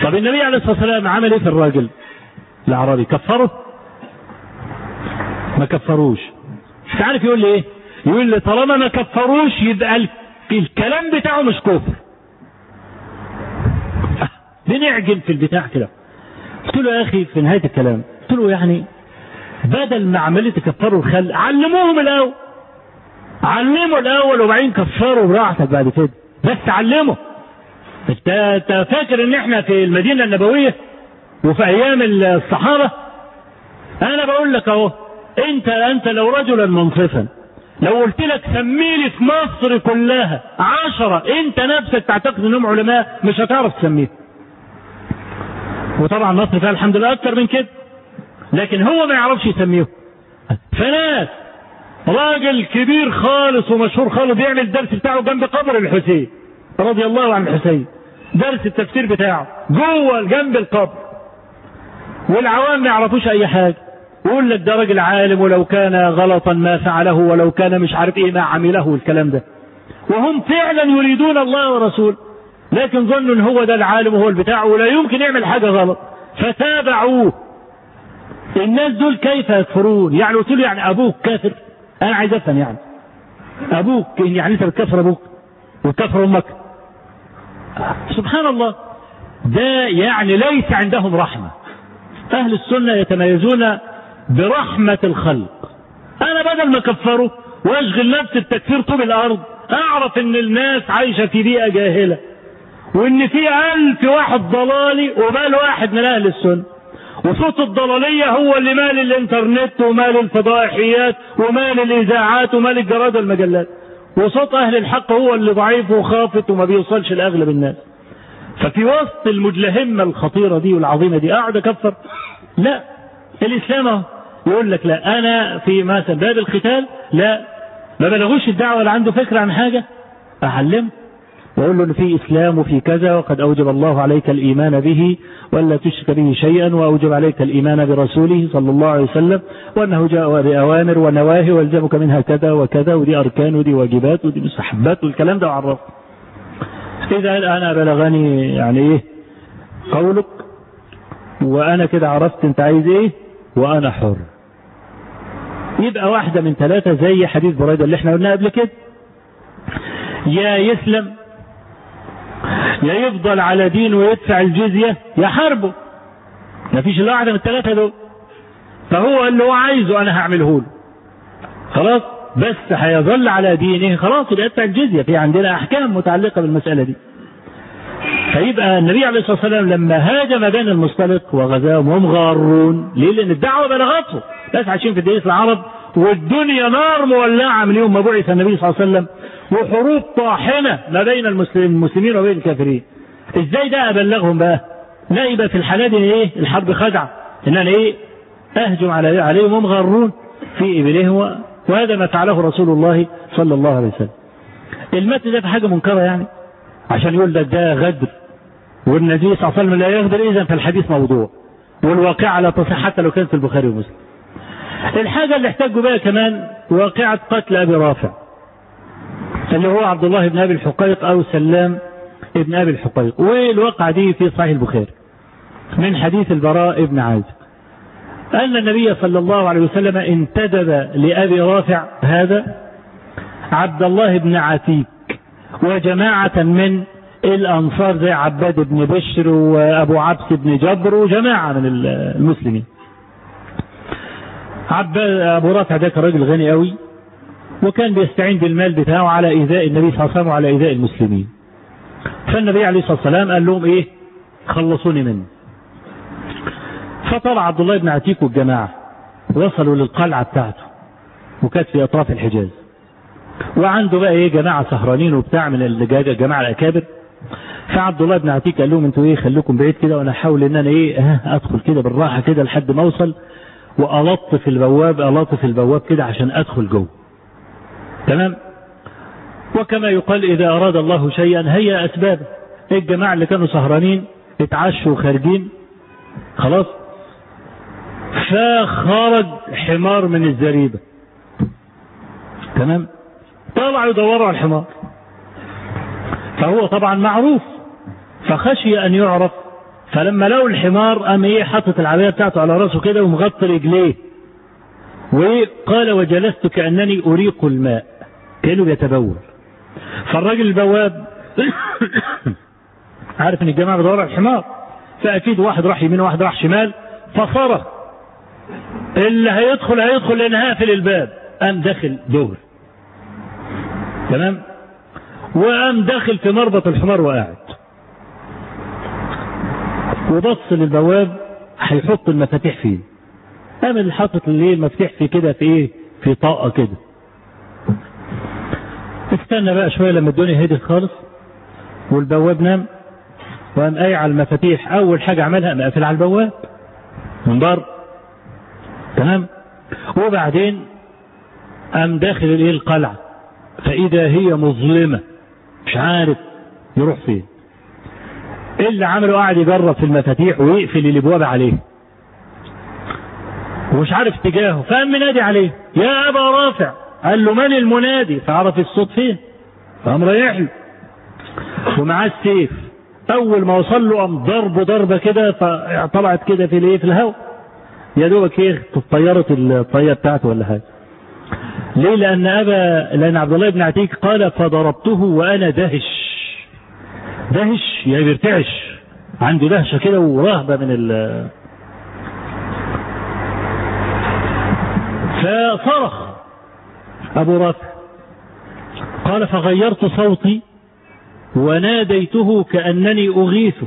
طب النبي عليه الصلاه والسلام عمل ايه في الراجل الاعرابي كفره ما كفروش مش عارف يقول لي ايه يقول لي طالما ما كفروش يبقى الكلام بتاعه مش كفر بنعجن في البتاع كده قلت له يا اخي في نهايه الكلام قلت له يعني بدل ما عمليه تكفروا الخل علموهم الاول علموا الاول وبعدين كفروا براحتك بعد كده بس علموا انت انت فاكر ان احنا في المدينه النبويه وفي ايام الصحابه انا بقول لك اهو انت انت لو رجلا منصفا لو قلت لك سمي لي في مصر كلها عشرة انت نفسك تعتقد انهم علماء مش هتعرف تسميهم وطبعا مصر فيها الحمد لله اكتر من كده لكن هو ما يعرفش يسميهم فناس راجل كبير خالص ومشهور خالص بيعمل الدرس بتاعه جنب قبر الحسين رضي الله عن الحسين درس التفسير بتاعه جوه جنب القبر والعوام ما يعرفوش اي حاجه يقول لك ده راجل عالم ولو كان غلطا ما فعله ولو كان مش عارف ايه ما عمله والكلام ده وهم فعلا يريدون الله ورسوله لكن ظنوا ان هو ده العالم وهو البتاع ولا يمكن يعمل حاجه غلط فتابعوه الناس دول كيف يكفرون يعني قلت له يعني ابوك كافر انا عايز افهم يعني ابوك يعني انت بتكفر ابوك وتكفر امك سبحان الله ده يعني ليس عندهم رحمه اهل السنه يتميزون برحمه الخلق انا بدل ما كفره واشغل نفسي التكفير طول الارض اعرف ان الناس عايشه في بيئه جاهله وان في الف واحد ضلالي وبال واحد من اهل السنه وصوت الضلالية هو اللي مال الانترنت ومال الفضائحيات ومال الاذاعات ومال الجرائد والمجلات وصوت اهل الحق هو اللي ضعيف وخافت وما بيوصلش لاغلب الناس ففي وسط المدلهمة الخطيرة دي والعظيمة دي اقعد اكفر لا الاسلام اهو يقول لك لا انا في مثلا باب القتال لا ما بلغوش الدعوة ولا عنده فكرة عن حاجة اعلمه وأقول له إن في إسلام وفي كذا وقد أوجب الله عليك الإيمان به ولا تشرك به شيئا وأوجب عليك الإيمان برسوله صلى الله عليه وسلم وأنه جاء بأوامر ونواهي والزمك منها كذا وكذا ودي أركان ودي واجبات ودي مستحبات والكلام ده عرف إذا أنا بلغني يعني إيه قولك وأنا كده عرفت أنت عايز إيه وأنا حر يبقى واحدة من ثلاثة زي حديث بريدة اللي احنا قلناه قبل كده يا يسلم يا يفضل على دين ويدفع الجزية يا حربه مفيش الا واحدة من الثلاثة دول فهو اللي هو عايزه انا هعمله له خلاص بس هيظل على دينه خلاص يبقى يدفع الجزية في عندنا احكام متعلقة بالمسألة دي فيبقى النبي عليه الصلاة والسلام لما هاجم بين المصطلق وغزاهم وهم غارون ليه لان الدعوة بلغته ناس عايشين في دينة العرب والدنيا نار مولعة من يوم ما بعث النبي صلى الله عليه وسلم وحروب طاحنة ما بين المسلمين وبين الكافرين ازاي ده ابلغهم بقى لا يبقى في الحالة دي ايه الحرب خدعة ان انا ايه اهجم على عليهم هم غرون في ابلهم وهذا ما فعله رسول الله صلى الله عليه وسلم المتن ده في حاجة منكرة يعني عشان يقول لك ده غدر والنبي صلى الله عليه وسلم لا يغدر اذا فالحديث موضوع والواقعة لا تصح حتى لو كانت في البخاري ومسلم الحاجة اللي احتجوا بها كمان واقعة قتل ابي رافع اللي هو عبد الله بن ابي الحقيق او سلام ابن ابي الحقيق والواقعة دي في صحيح البخاري من حديث البراء بن عازب أن النبي صلى الله عليه وسلم انتدب لأبي رافع هذا عبد الله بن عتيك وجماعة من الأنصار زي عباد بن بشر وأبو عبس بن جبر وجماعة من المسلمين عباد أبو رافع ده كان راجل غني قوي وكان بيستعين بالمال بتاعه على إيذاء النبي صلى الله عليه وسلم وعلى إيذاء المسلمين فالنبي عليه الصلاة والسلام قال لهم إيه خلصوني منه فطلع عبد الله بن عتيك والجماعة وصلوا للقلعة بتاعته وكانت في أطراف الحجاز وعنده بقى ايه جماعة سهرانين وبتاع من الجماعة الأكابر فعبد الله بن عتيك قال لهم انتوا ايه خليكم بعيد كده وانا احاول ان انا ايه اه ادخل كده بالراحة كده لحد ما اوصل والطف البواب الطف البواب كده عشان ادخل جوه تمام وكما يقال اذا اراد الله شيئا هيا اسبابه الجماعة اللي كانوا سهرانين اتعشوا خارجين خلاص فخرج حمار من الزريبة تمام طلعوا يدوروا على الحمار فهو طبعا معروف فخشي أن يعرف فلما لقوا الحمار قام ايه حاطط العبايه بتاعته على راسه كده ومغطي رجليه وقال وجلست كانني اريق الماء كانه بيتبول فالراجل البواب عارف ان الجماعه بيدوروا على الحمار فاكيد واحد راح يمين وواحد راح شمال فصرخ اللي هيدخل هيدخل لان هقفل الباب قام داخل دغري تمام وقام داخل في مربط الحمار وقاعد وبص للبواب هيحط المفاتيح فين قام اللي حاطط الايه المفاتيح في كده في ايه في طاقه كده استنى بقى شويه لما الدنيا هدت خالص والبواب نام وقام قايع على المفاتيح اول حاجه عملها قام قافل على البواب من بره تمام وبعدين قام داخل الايه القلعه فاذا هي مظلمه مش عارف يروح فين ايه اللي عمله قاعد يجرب في المفاتيح ويقفل الابواب عليه ومش عارف اتجاهه فقام منادي عليه يا ابا رافع قال له من المنادي فعرف الصوت فين فقام رايح له ومعاه السيف اول ما وصل له قام ضربه ضربه كده فطلعت كده في الايه في الهواء يا دوبك ايه طيرت الطيه بتاعته ولا حاجه ليه لان ابا لان عبد الله بن عتيق قال فضربته وانا دهش دهش يعني بيرتعش عنده دهشه كده ورهبه من ال فصرخ ابو رافع قال فغيرت صوتي وناديته كانني اغيثه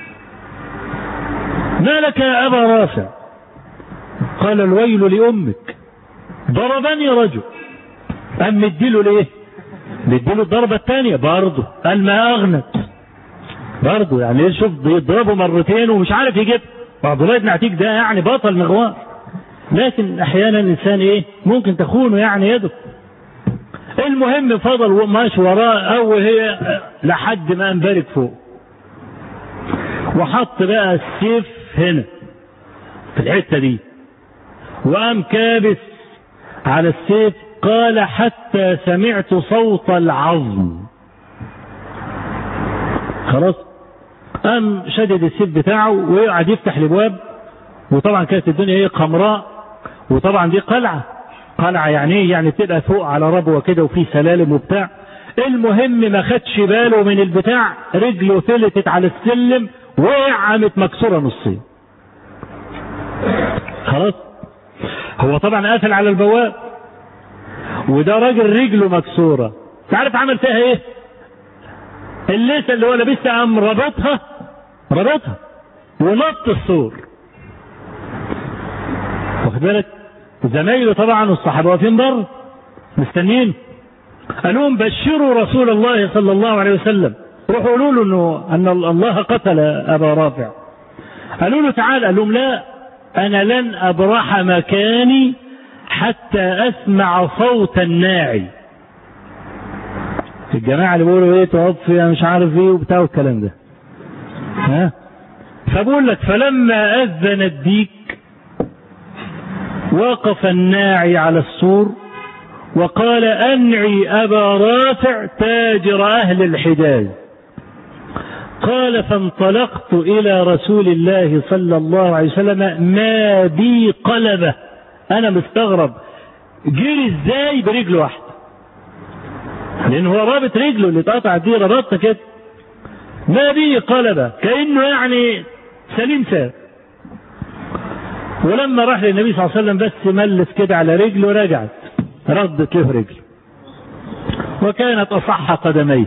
ما لك يا ابا رافع قال الويل لامك ضربني رجل قام مديله ليه مديله الضربه الثانيه برضه قال ما اغنت برضه يعني ايه شوف بيضربه مرتين ومش عارف يجيب عبد الله بن عتيق ده يعني بطل مغوار لكن احيانا الانسان ايه ممكن تخونه يعني يده المهم فضل ماشي وراه او هي لحد ما انبرك فوق وحط بقى السيف هنا في الحته دي وقام كابس على السيف قال حتى سمعت صوت العظم خلاص قام شدد السيف بتاعه وقعد يفتح الابواب وطبعا كانت الدنيا ايه قمراء وطبعا دي قلعه قلعه يعني ايه يعني بتبقى فوق على ربوه كده وفي سلالم وبتاع المهم ما خدش باله من البتاع رجله فلتت على السلم وقع قامت مكسوره نصين خلاص هو طبعا قافل على البواب وده راجل رجله مكسوره تعرف عمل فيها ايه الليسه اللي هو لابسها قام ربطها ربطها ونط السور واخد بالك زمايله طبعا والصحابه واقفين بره مستنيين قالوا لهم بشروا رسول الله صلى الله عليه وسلم روحوا قولوا له انه ان الله قتل ابا رافع قالوا له تعال قال لهم لا انا لن ابرح مكاني حتى اسمع صوت الناعي الجماعه اللي بيقولوا ايه توفي مش عارف ايه وبتاع والكلام ده ها فبقول لك فلما اذن الديك وقف الناعي على السور وقال انعي ابا رافع تاجر اهل الحجاز قال فانطلقت الى رسول الله صلى الله عليه وسلم ما بي قلبه انا مستغرب جري ازاي برجل واحده لان هو رابط رجله اللي اتقطعت دي ربطها كده ما بي قلبه كانه يعني سليم ساب ولما راح للنبي صلى الله عليه وسلم بس ملس كده على رجله رجعت ردت له رجله وكانت اصح قدميه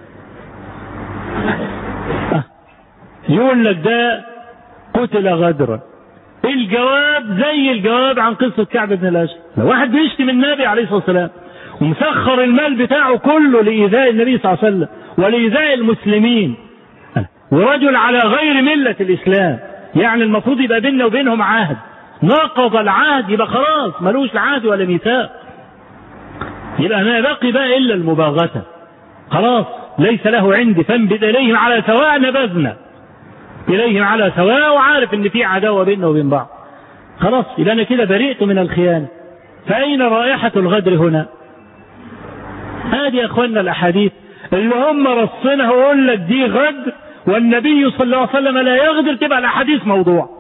يقول لك ده قتل غدرا الجواب زي الجواب عن قصة كعب بن الأشهر لو واحد بيشتم النبي عليه الصلاة والسلام ومسخر المال بتاعه كله لإيذاء النبي صلى الله عليه وسلم ولإيذاء المسلمين ورجل على غير ملة الإسلام يعني المفروض يبقى بيننا وبينهم عهد نقض العهد يبقى خلاص ملوش عهد ولا ميثاق يبقى ما بقي بقى إلا المباغتة خلاص ليس له عندي فانبذ إليهم على سواء نبذنا إليهم على سواء وعارف إن في عداوة بيننا وبين بعض خلاص يبقى أنا كده برئت من الخيانة فأين رائحة الغدر هنا هذه يا أخوانا الأحاديث اللي هم رصينها ويقول لك دي غدر والنبي صلى الله عليه وسلم لا يغدر تبقى الاحاديث موضوع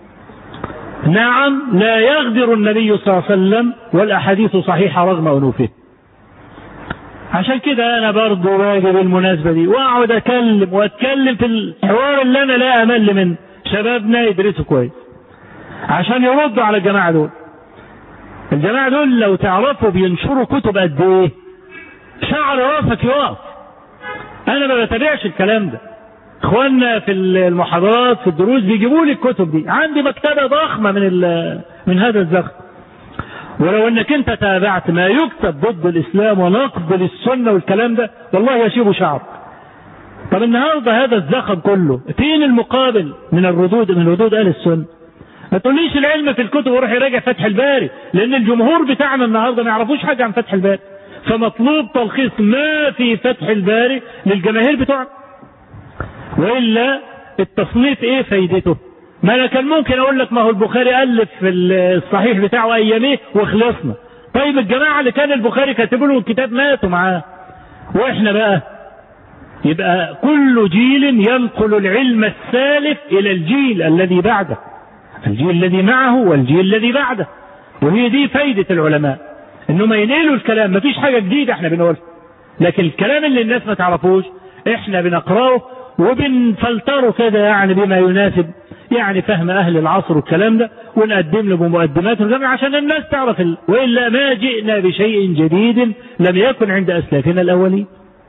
نعم لا يغدر النبي صلى الله عليه وسلم والاحاديث صحيحه رغم انوفه عشان كده انا برضه باجي بالمناسبه دي واقعد اكلم واتكلم في الحوار اللي انا لا امل من شبابنا يدرسوا كويس عشان يردوا على الجماعه دول الجماعه دول لو تعرفوا بينشروا كتب قد ايه شعر راسك يقف انا ما بتابعش الكلام ده اخواننا في المحاضرات في الدروس بيجيبوا لي الكتب دي عندي مكتبه ضخمه من من هذا الزخم ولو انك انت تابعت ما يكتب ضد الاسلام ونقد للسنه والكلام ده والله يشيب شعر طب النهارده هذا الزخم كله فين المقابل من الردود من ردود اهل السنه ما تقوليش العلم في الكتب وروح يراجع فتح الباري لان الجمهور بتاعنا النهارده ما يعرفوش حاجه عن فتح الباري فمطلوب تلخيص ما في فتح الباري للجماهير بتوعنا والا التصنيف ايه فايدته ما انا كان ممكن اقول لك ما هو البخاري الف في الصحيح بتاعه اياميه وخلصنا طيب الجماعه اللي كان البخاري كاتب له الكتاب ماتوا معاه واحنا بقى يبقى كل جيل ينقل العلم السالف الى الجيل الذي بعده الجيل الذي معه والجيل الذي بعده وهي دي فايدة العلماء انهم ينقلوا الكلام مفيش حاجة جديدة احنا بنقولها لكن الكلام اللي الناس ما تعرفوش احنا بنقراه وبنفلتره كده يعني بما يناسب يعني فهم اهل العصر والكلام ده ونقدم له بمقدمات عشان الناس تعرف ال... والا ما جئنا بشيء جديد لم يكن عند اسلافنا الاولين.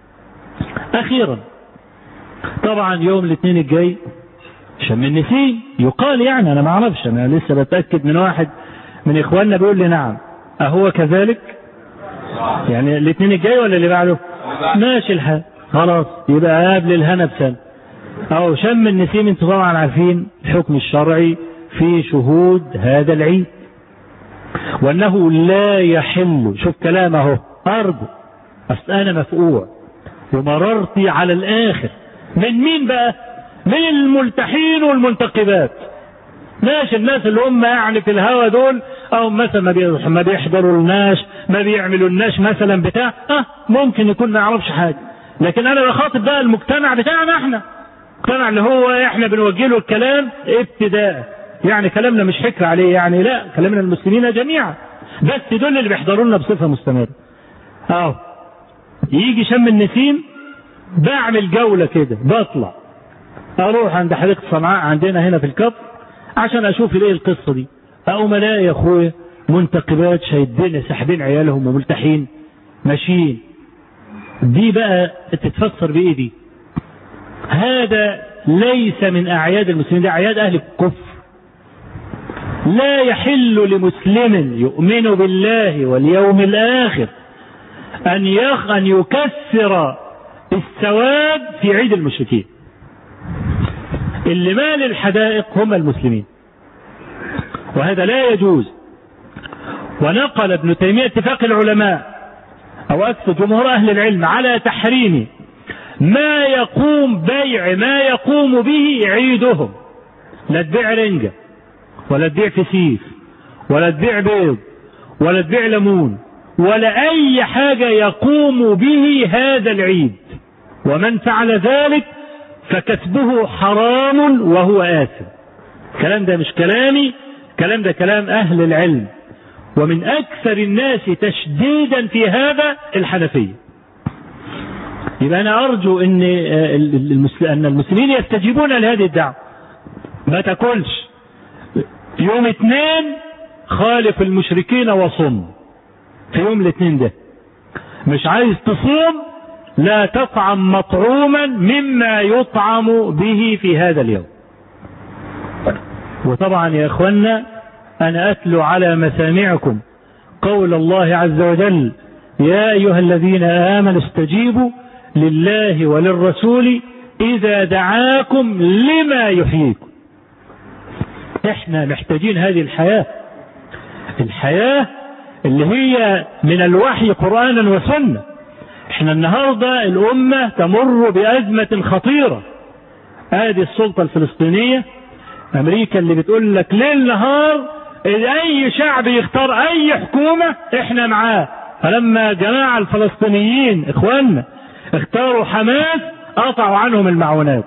اخيرا طبعا يوم الاثنين الجاي شم النسيم يقال يعني انا ما اعرفش انا لسه بتاكد من واحد من اخواننا بيقول لي نعم اهو كذلك يعني الاثنين الجاي ولا اللي بعده ماشي الحال خلاص يبقى قبل الهنا بسنه أو شم النسيم انتم طبعا عارفين الحكم الشرعي في شهود هذا العيد وأنه لا يحل شوف كلام اهو أرجو أصل أنا مفقوع ومررتي على الآخر من مين بقى؟ من الملتحين والمنتقبات ماشي الناس اللي هم يعني في الهوا دول او مثلا ما بيحضروا الناس ما بيعملوا الناس مثلا بتاع اه ممكن يكون ما يعرفش حاجه لكن انا بخاطب بقى المجتمع بتاعنا احنا المجتمع اللي هو احنا بنوجه له الكلام ابتداء يعني كلامنا مش حكر عليه يعني لا كلامنا المسلمين جميعا بس دول اللي بيحضروا لنا بصفه مستمره اه يجي شم النسيم بعمل جوله كده بطلع اروح عند حديقه صنعاء عندنا هنا في الكف عشان اشوف ايه القصه دي اقوم الاقي يا اخويا منتقبات شايدين ساحبين عيالهم وملتحين ماشيين دي بقى تتفسر بايه دي هذا ليس من اعياد المسلمين ده اعياد اهل الكفر لا يحل لمسلم يؤمن بالله واليوم الاخر ان يخ ان يكسر السواد في عيد المشركين اللي مال الحدائق هم المسلمين وهذا لا يجوز ونقل ابن تيمية اتفاق العلماء أو أكثر جمهور أهل العلم على تحريم ما يقوم بيع ما يقوم به عيدهم لا تبيع رنجة ولا تبيع فسيف ولا تبيع بيض ولا تبيع ليمون ولا أي حاجة يقوم به هذا العيد ومن فعل ذلك فكسبه حرام وهو آثم الكلام ده مش كلامي الكلام ده كلام أهل العلم ومن أكثر الناس تشديدا في هذا الحنفية يبقى أنا أرجو أن أن المسلمين يستجيبون لهذه الدعوة ما تاكلش يوم اثنين خالف المشركين وصم في يوم الاثنين ده مش عايز تصوم لا تطعم مطعوما مما يطعم به في هذا اليوم وطبعا يا اخوانا انا اتلو على مسامعكم قول الله عز وجل يا ايها الذين امنوا استجيبوا لله وللرسول اذا دعاكم لما يحييكم احنا محتاجين هذه الحياه الحياه اللي هي من الوحي قرانا وسنه احنا النهارده الامه تمر بازمه خطيره ادي السلطه الفلسطينيه امريكا اللي بتقول لك ليل نهار اي شعب يختار اي حكومه احنا معاه فلما جماعه الفلسطينيين اخواننا اختاروا حماس قطعوا عنهم المعونات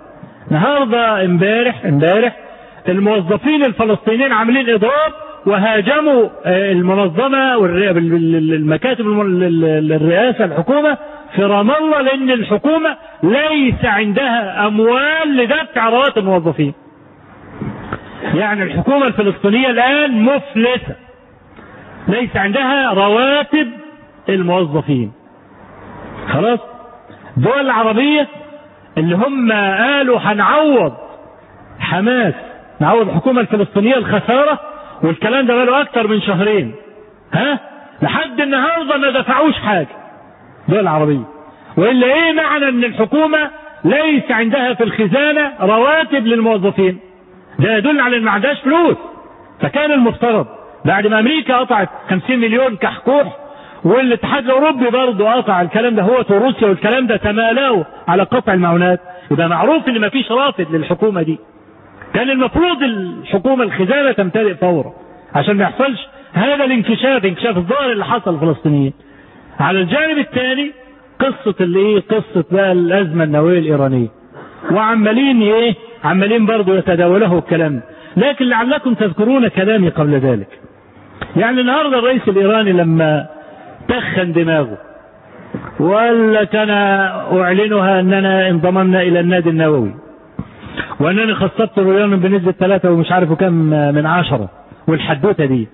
النهارده امبارح امبارح الموظفين الفلسطينيين عاملين اضراب وهاجموا المنظمه والمكاتب الرئاسه الحكومه في رام الله لان الحكومه ليس عندها اموال لدفع رواتب الموظفين. يعني الحكومه الفلسطينيه الان مفلسه. ليس عندها رواتب الموظفين. خلاص؟ الدول العربيه اللي هم قالوا هنعوض حماس نعوض الحكومه الفلسطينيه الخساره والكلام ده بقاله اكتر من شهرين ها لحد النهارده ما دفعوش حاجه الدول العربيه والا ايه معنى ان الحكومه ليس عندها في الخزانه رواتب للموظفين ده يدل على ان ما عندهاش فلوس فكان المفترض بعد ما امريكا قطعت 50 مليون كحكوح والاتحاد الاوروبي برضه قطع الكلام ده هو وروسيا والكلام ده تمالوا على قطع المعونات يبقى معروف ان ما فيش رافد للحكومه دي كان المفروض الحكومه الخزانه تمتلئ فورا عشان ما يحصلش هذا الانكشاف انكشاف الظاهر اللي حصل للفلسطينيين على الجانب الثاني قصه اللي ايه قصه بقى الازمه النوويه الايرانيه وعمالين ايه عمالين برضه يتداوله الكلام لكن لعلكم تذكرون كلامي قبل ذلك يعني النهارده الرئيس الايراني لما تخن دماغه وقال لك انا اعلنها اننا انضممنا الى النادي النووي وانني خصصت اليورانيوم بنسبه ثلاثة ومش عارف كم من عشرة والحدوته دي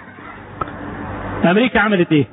امريكا عملت ايه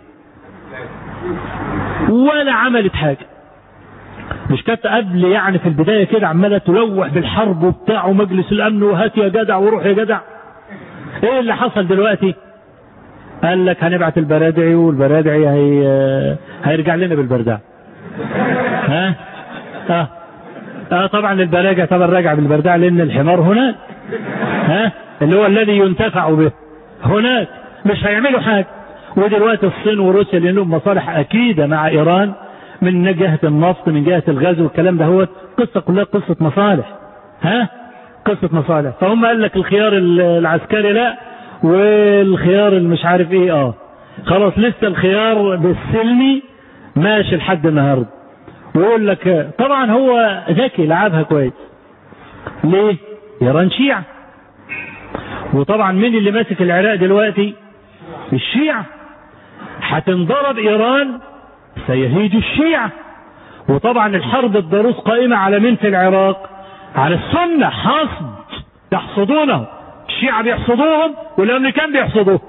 ولا عملت حاجه مش كانت قبل يعني في البدايه كده عماله تلوح بالحرب وبتاع ومجلس الامن وهات يا جدع وروح يا جدع ايه اللي حصل دلوقتي قال لك هنبعت البرادعي والبرادعي هي هيرجع لنا بالبردع ها اه اه طبعا البراجع طبعا راجع بالبردع لان الحمار هناك ها اللي هو الذي ينتفع به هناك مش هيعملوا حاجه ودلوقتي الصين وروسيا لهم مصالح اكيده مع ايران من جهه النفط من جهه الغاز والكلام ده هو قصه كلها قصه مصالح ها قصه مصالح فهم قال لك الخيار العسكري لا والخيار اللي مش عارف ايه اه خلاص لسه الخيار بالسلمي ماشي لحد النهارده ويقول لك طبعا هو ذكي لعبها كويس ليه ايران شيعة وطبعا مين اللي ماسك العراق دلوقتي الشيعة هتنضرب ايران سيهيج الشيعة وطبعا الحرب الضروس قائمة على مين في العراق على السنة حصد يحصدونه الشيعة بيحصدوهم والامريكان بيحصدوهم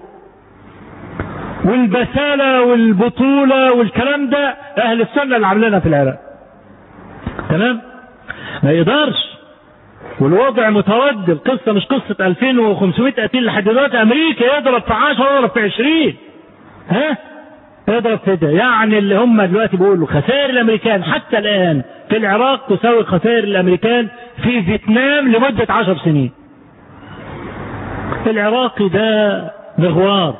والبسالة والبطولة والكلام ده اهل السنة اللي عاملينها في العراق تمام ما يقدرش والوضع متردد القصة مش قصة 2500 قتيل لحد دلوقتي امريكا يضرب في 10 يضرب في 20 ها يضرب في ده يعني اللي هم دلوقتي بيقولوا خسائر الامريكان حتى الان في العراق تساوي خسائر الامريكان في فيتنام لمدة 10 سنين العراقي ده مغوار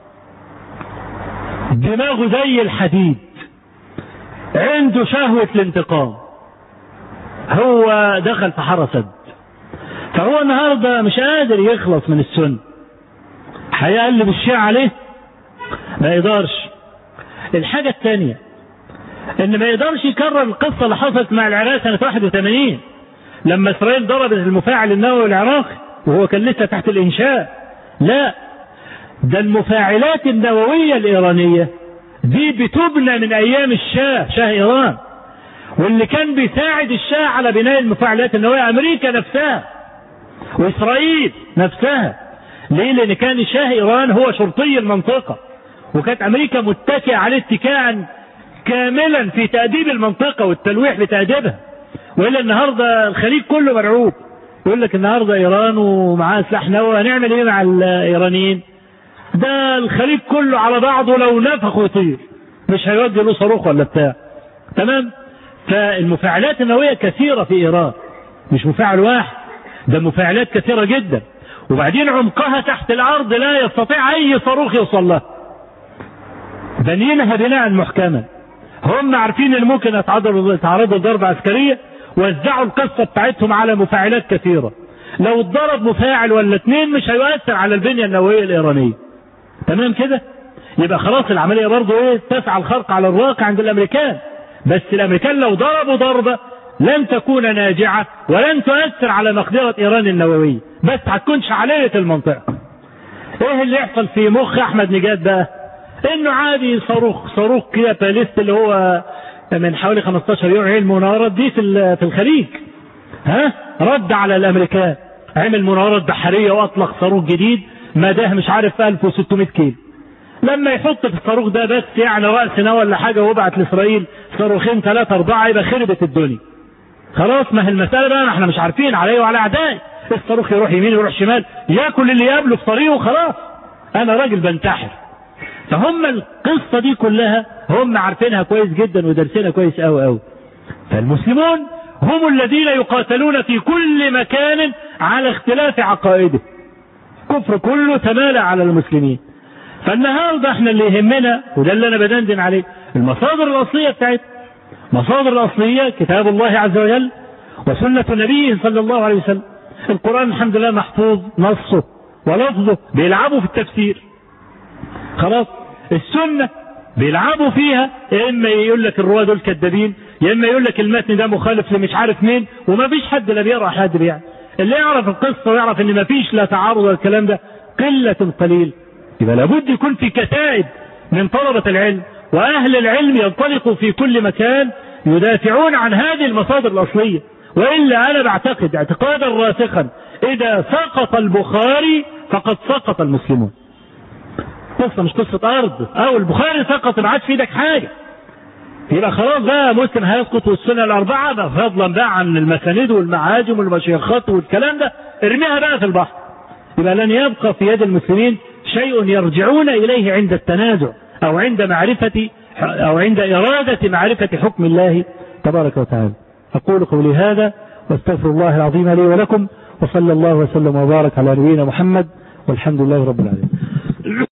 دماغه زي الحديد عنده شهوة الانتقام هو دخل في حارة سد فهو النهاردة مش قادر يخلص من السن هيقلب الشيعة عليه ما يقدرش الحاجة الثانية ان ما يقدرش يكرر القصة اللي حصلت مع العراق سنة 81 لما اسرائيل ضربت المفاعل النووي العراقي وهو كان لسه تحت الانشاء لا ده المفاعلات النووية الإيرانية دي بتبنى من أيام الشاه شاه إيران واللي كان بيساعد الشاه على بناء المفاعلات النووية أمريكا نفسها وإسرائيل نفسها ليه؟ لأن كان شاه إيران هو شرطي المنطقة وكانت أمريكا متكئة عليه اتكاء كاملا في تأديب المنطقة والتلويح بتأديبها وإلا النهاردة الخليج كله مرعوب يقول لك النهارده ايران ومعاها سلاح نووي هنعمل ايه مع الايرانيين؟ ده الخليج كله على بعضه لو نفخ ويطير مش هيودي له صاروخ ولا بتاع تمام؟ فالمفاعلات النوويه كثيره في ايران مش مفاعل واحد ده مفاعلات كثيره جدا وبعدين عمقها تحت الارض لا يستطيع اي صاروخ يوصل لها بنينها بناء محكما هم عارفين ان ممكن يتعرضوا يتعرضوا لضربه عسكريه وزعوا القصة بتاعتهم على مفاعلات كثيرة لو اتضرب مفاعل ولا اتنين مش هيؤثر على البنية النووية الإيرانية تمام كده يبقى خلاص العملية برضه ايه تسعى الخرق على الواقع عند الأمريكان بس الأمريكان لو ضربوا ضربة لن تكون ناجعة ولن تؤثر على مقدرة إيران النووية بس هتكون شعلية المنطقة ايه اللي يحصل في مخ احمد نجاد بقى انه عادي صاروخ صاروخ كده باليست اللي هو من حوالي 15 يوم عمل مناورات دي في في الخليج ها رد على الامريكان عمل مناورات بحريه واطلق صاروخ جديد مداه مش عارف 1600 كيلو لما يحط في الصاروخ ده بس يعني راس نوى ولا حاجه ويبعت لاسرائيل صاروخين ثلاثه اربعه يبقى خربت الدنيا خلاص ما هي المساله بقى احنا مش عارفين عليه وعلى اعدائي الصاروخ يروح يمين ويروح شمال ياكل اللي يقابله في طريقه خلاص انا راجل بنتحر فهم القصه دي كلها هم عارفينها كويس جدا ودارسينها كويس قوي قوي فالمسلمون هم الذين يقاتلون في كل مكان على اختلاف عقائده كفر كله تمالى على المسلمين فالنهارده احنا اللي يهمنا وده اللي انا بدندن عليه المصادر الاصليه بتاعتنا مصادر الاصليه كتاب الله عز وجل وسنه نبيه صلى الله عليه وسلم القران الحمد لله محفوظ نصه ولفظه بيلعبوا في التفسير خلاص السنه بيلعبوا فيها يا اما يقول لك الرواه دول كذابين يا اما يقول لك المتن ده مخالف لمش عارف مين وما فيش حد لا بيقرا حد بيعني اللي يعرف القصه ويعرف ان ما فيش لا تعارض ولا الكلام ده قله قليل يبقى لابد يكون في كتائب من طلبه العلم واهل العلم ينطلقوا في كل مكان يدافعون عن هذه المصادر الاصليه والا انا بعتقد اعتقادا راسخا اذا سقط البخاري فقد سقط المسلمون قصه مش قصه ارض او البخاري سقط ما عادش في ايدك حاجه يبقى خلاص بقى مسلم هيسقط والسنه الاربعه بقى فضلا بقى عن المسانيد والمعاجم والمشيخات والكلام ده ارميها بقى في البحر يبقى لن يبقى في يد المسلمين شيء يرجعون اليه عند التنازع او عند معرفه او عند اراده معرفه حكم الله تبارك وتعالى اقول قولي هذا واستغفر الله العظيم لي ولكم وصلى الله وسلم وبارك على نبينا محمد والحمد لله رب العالمين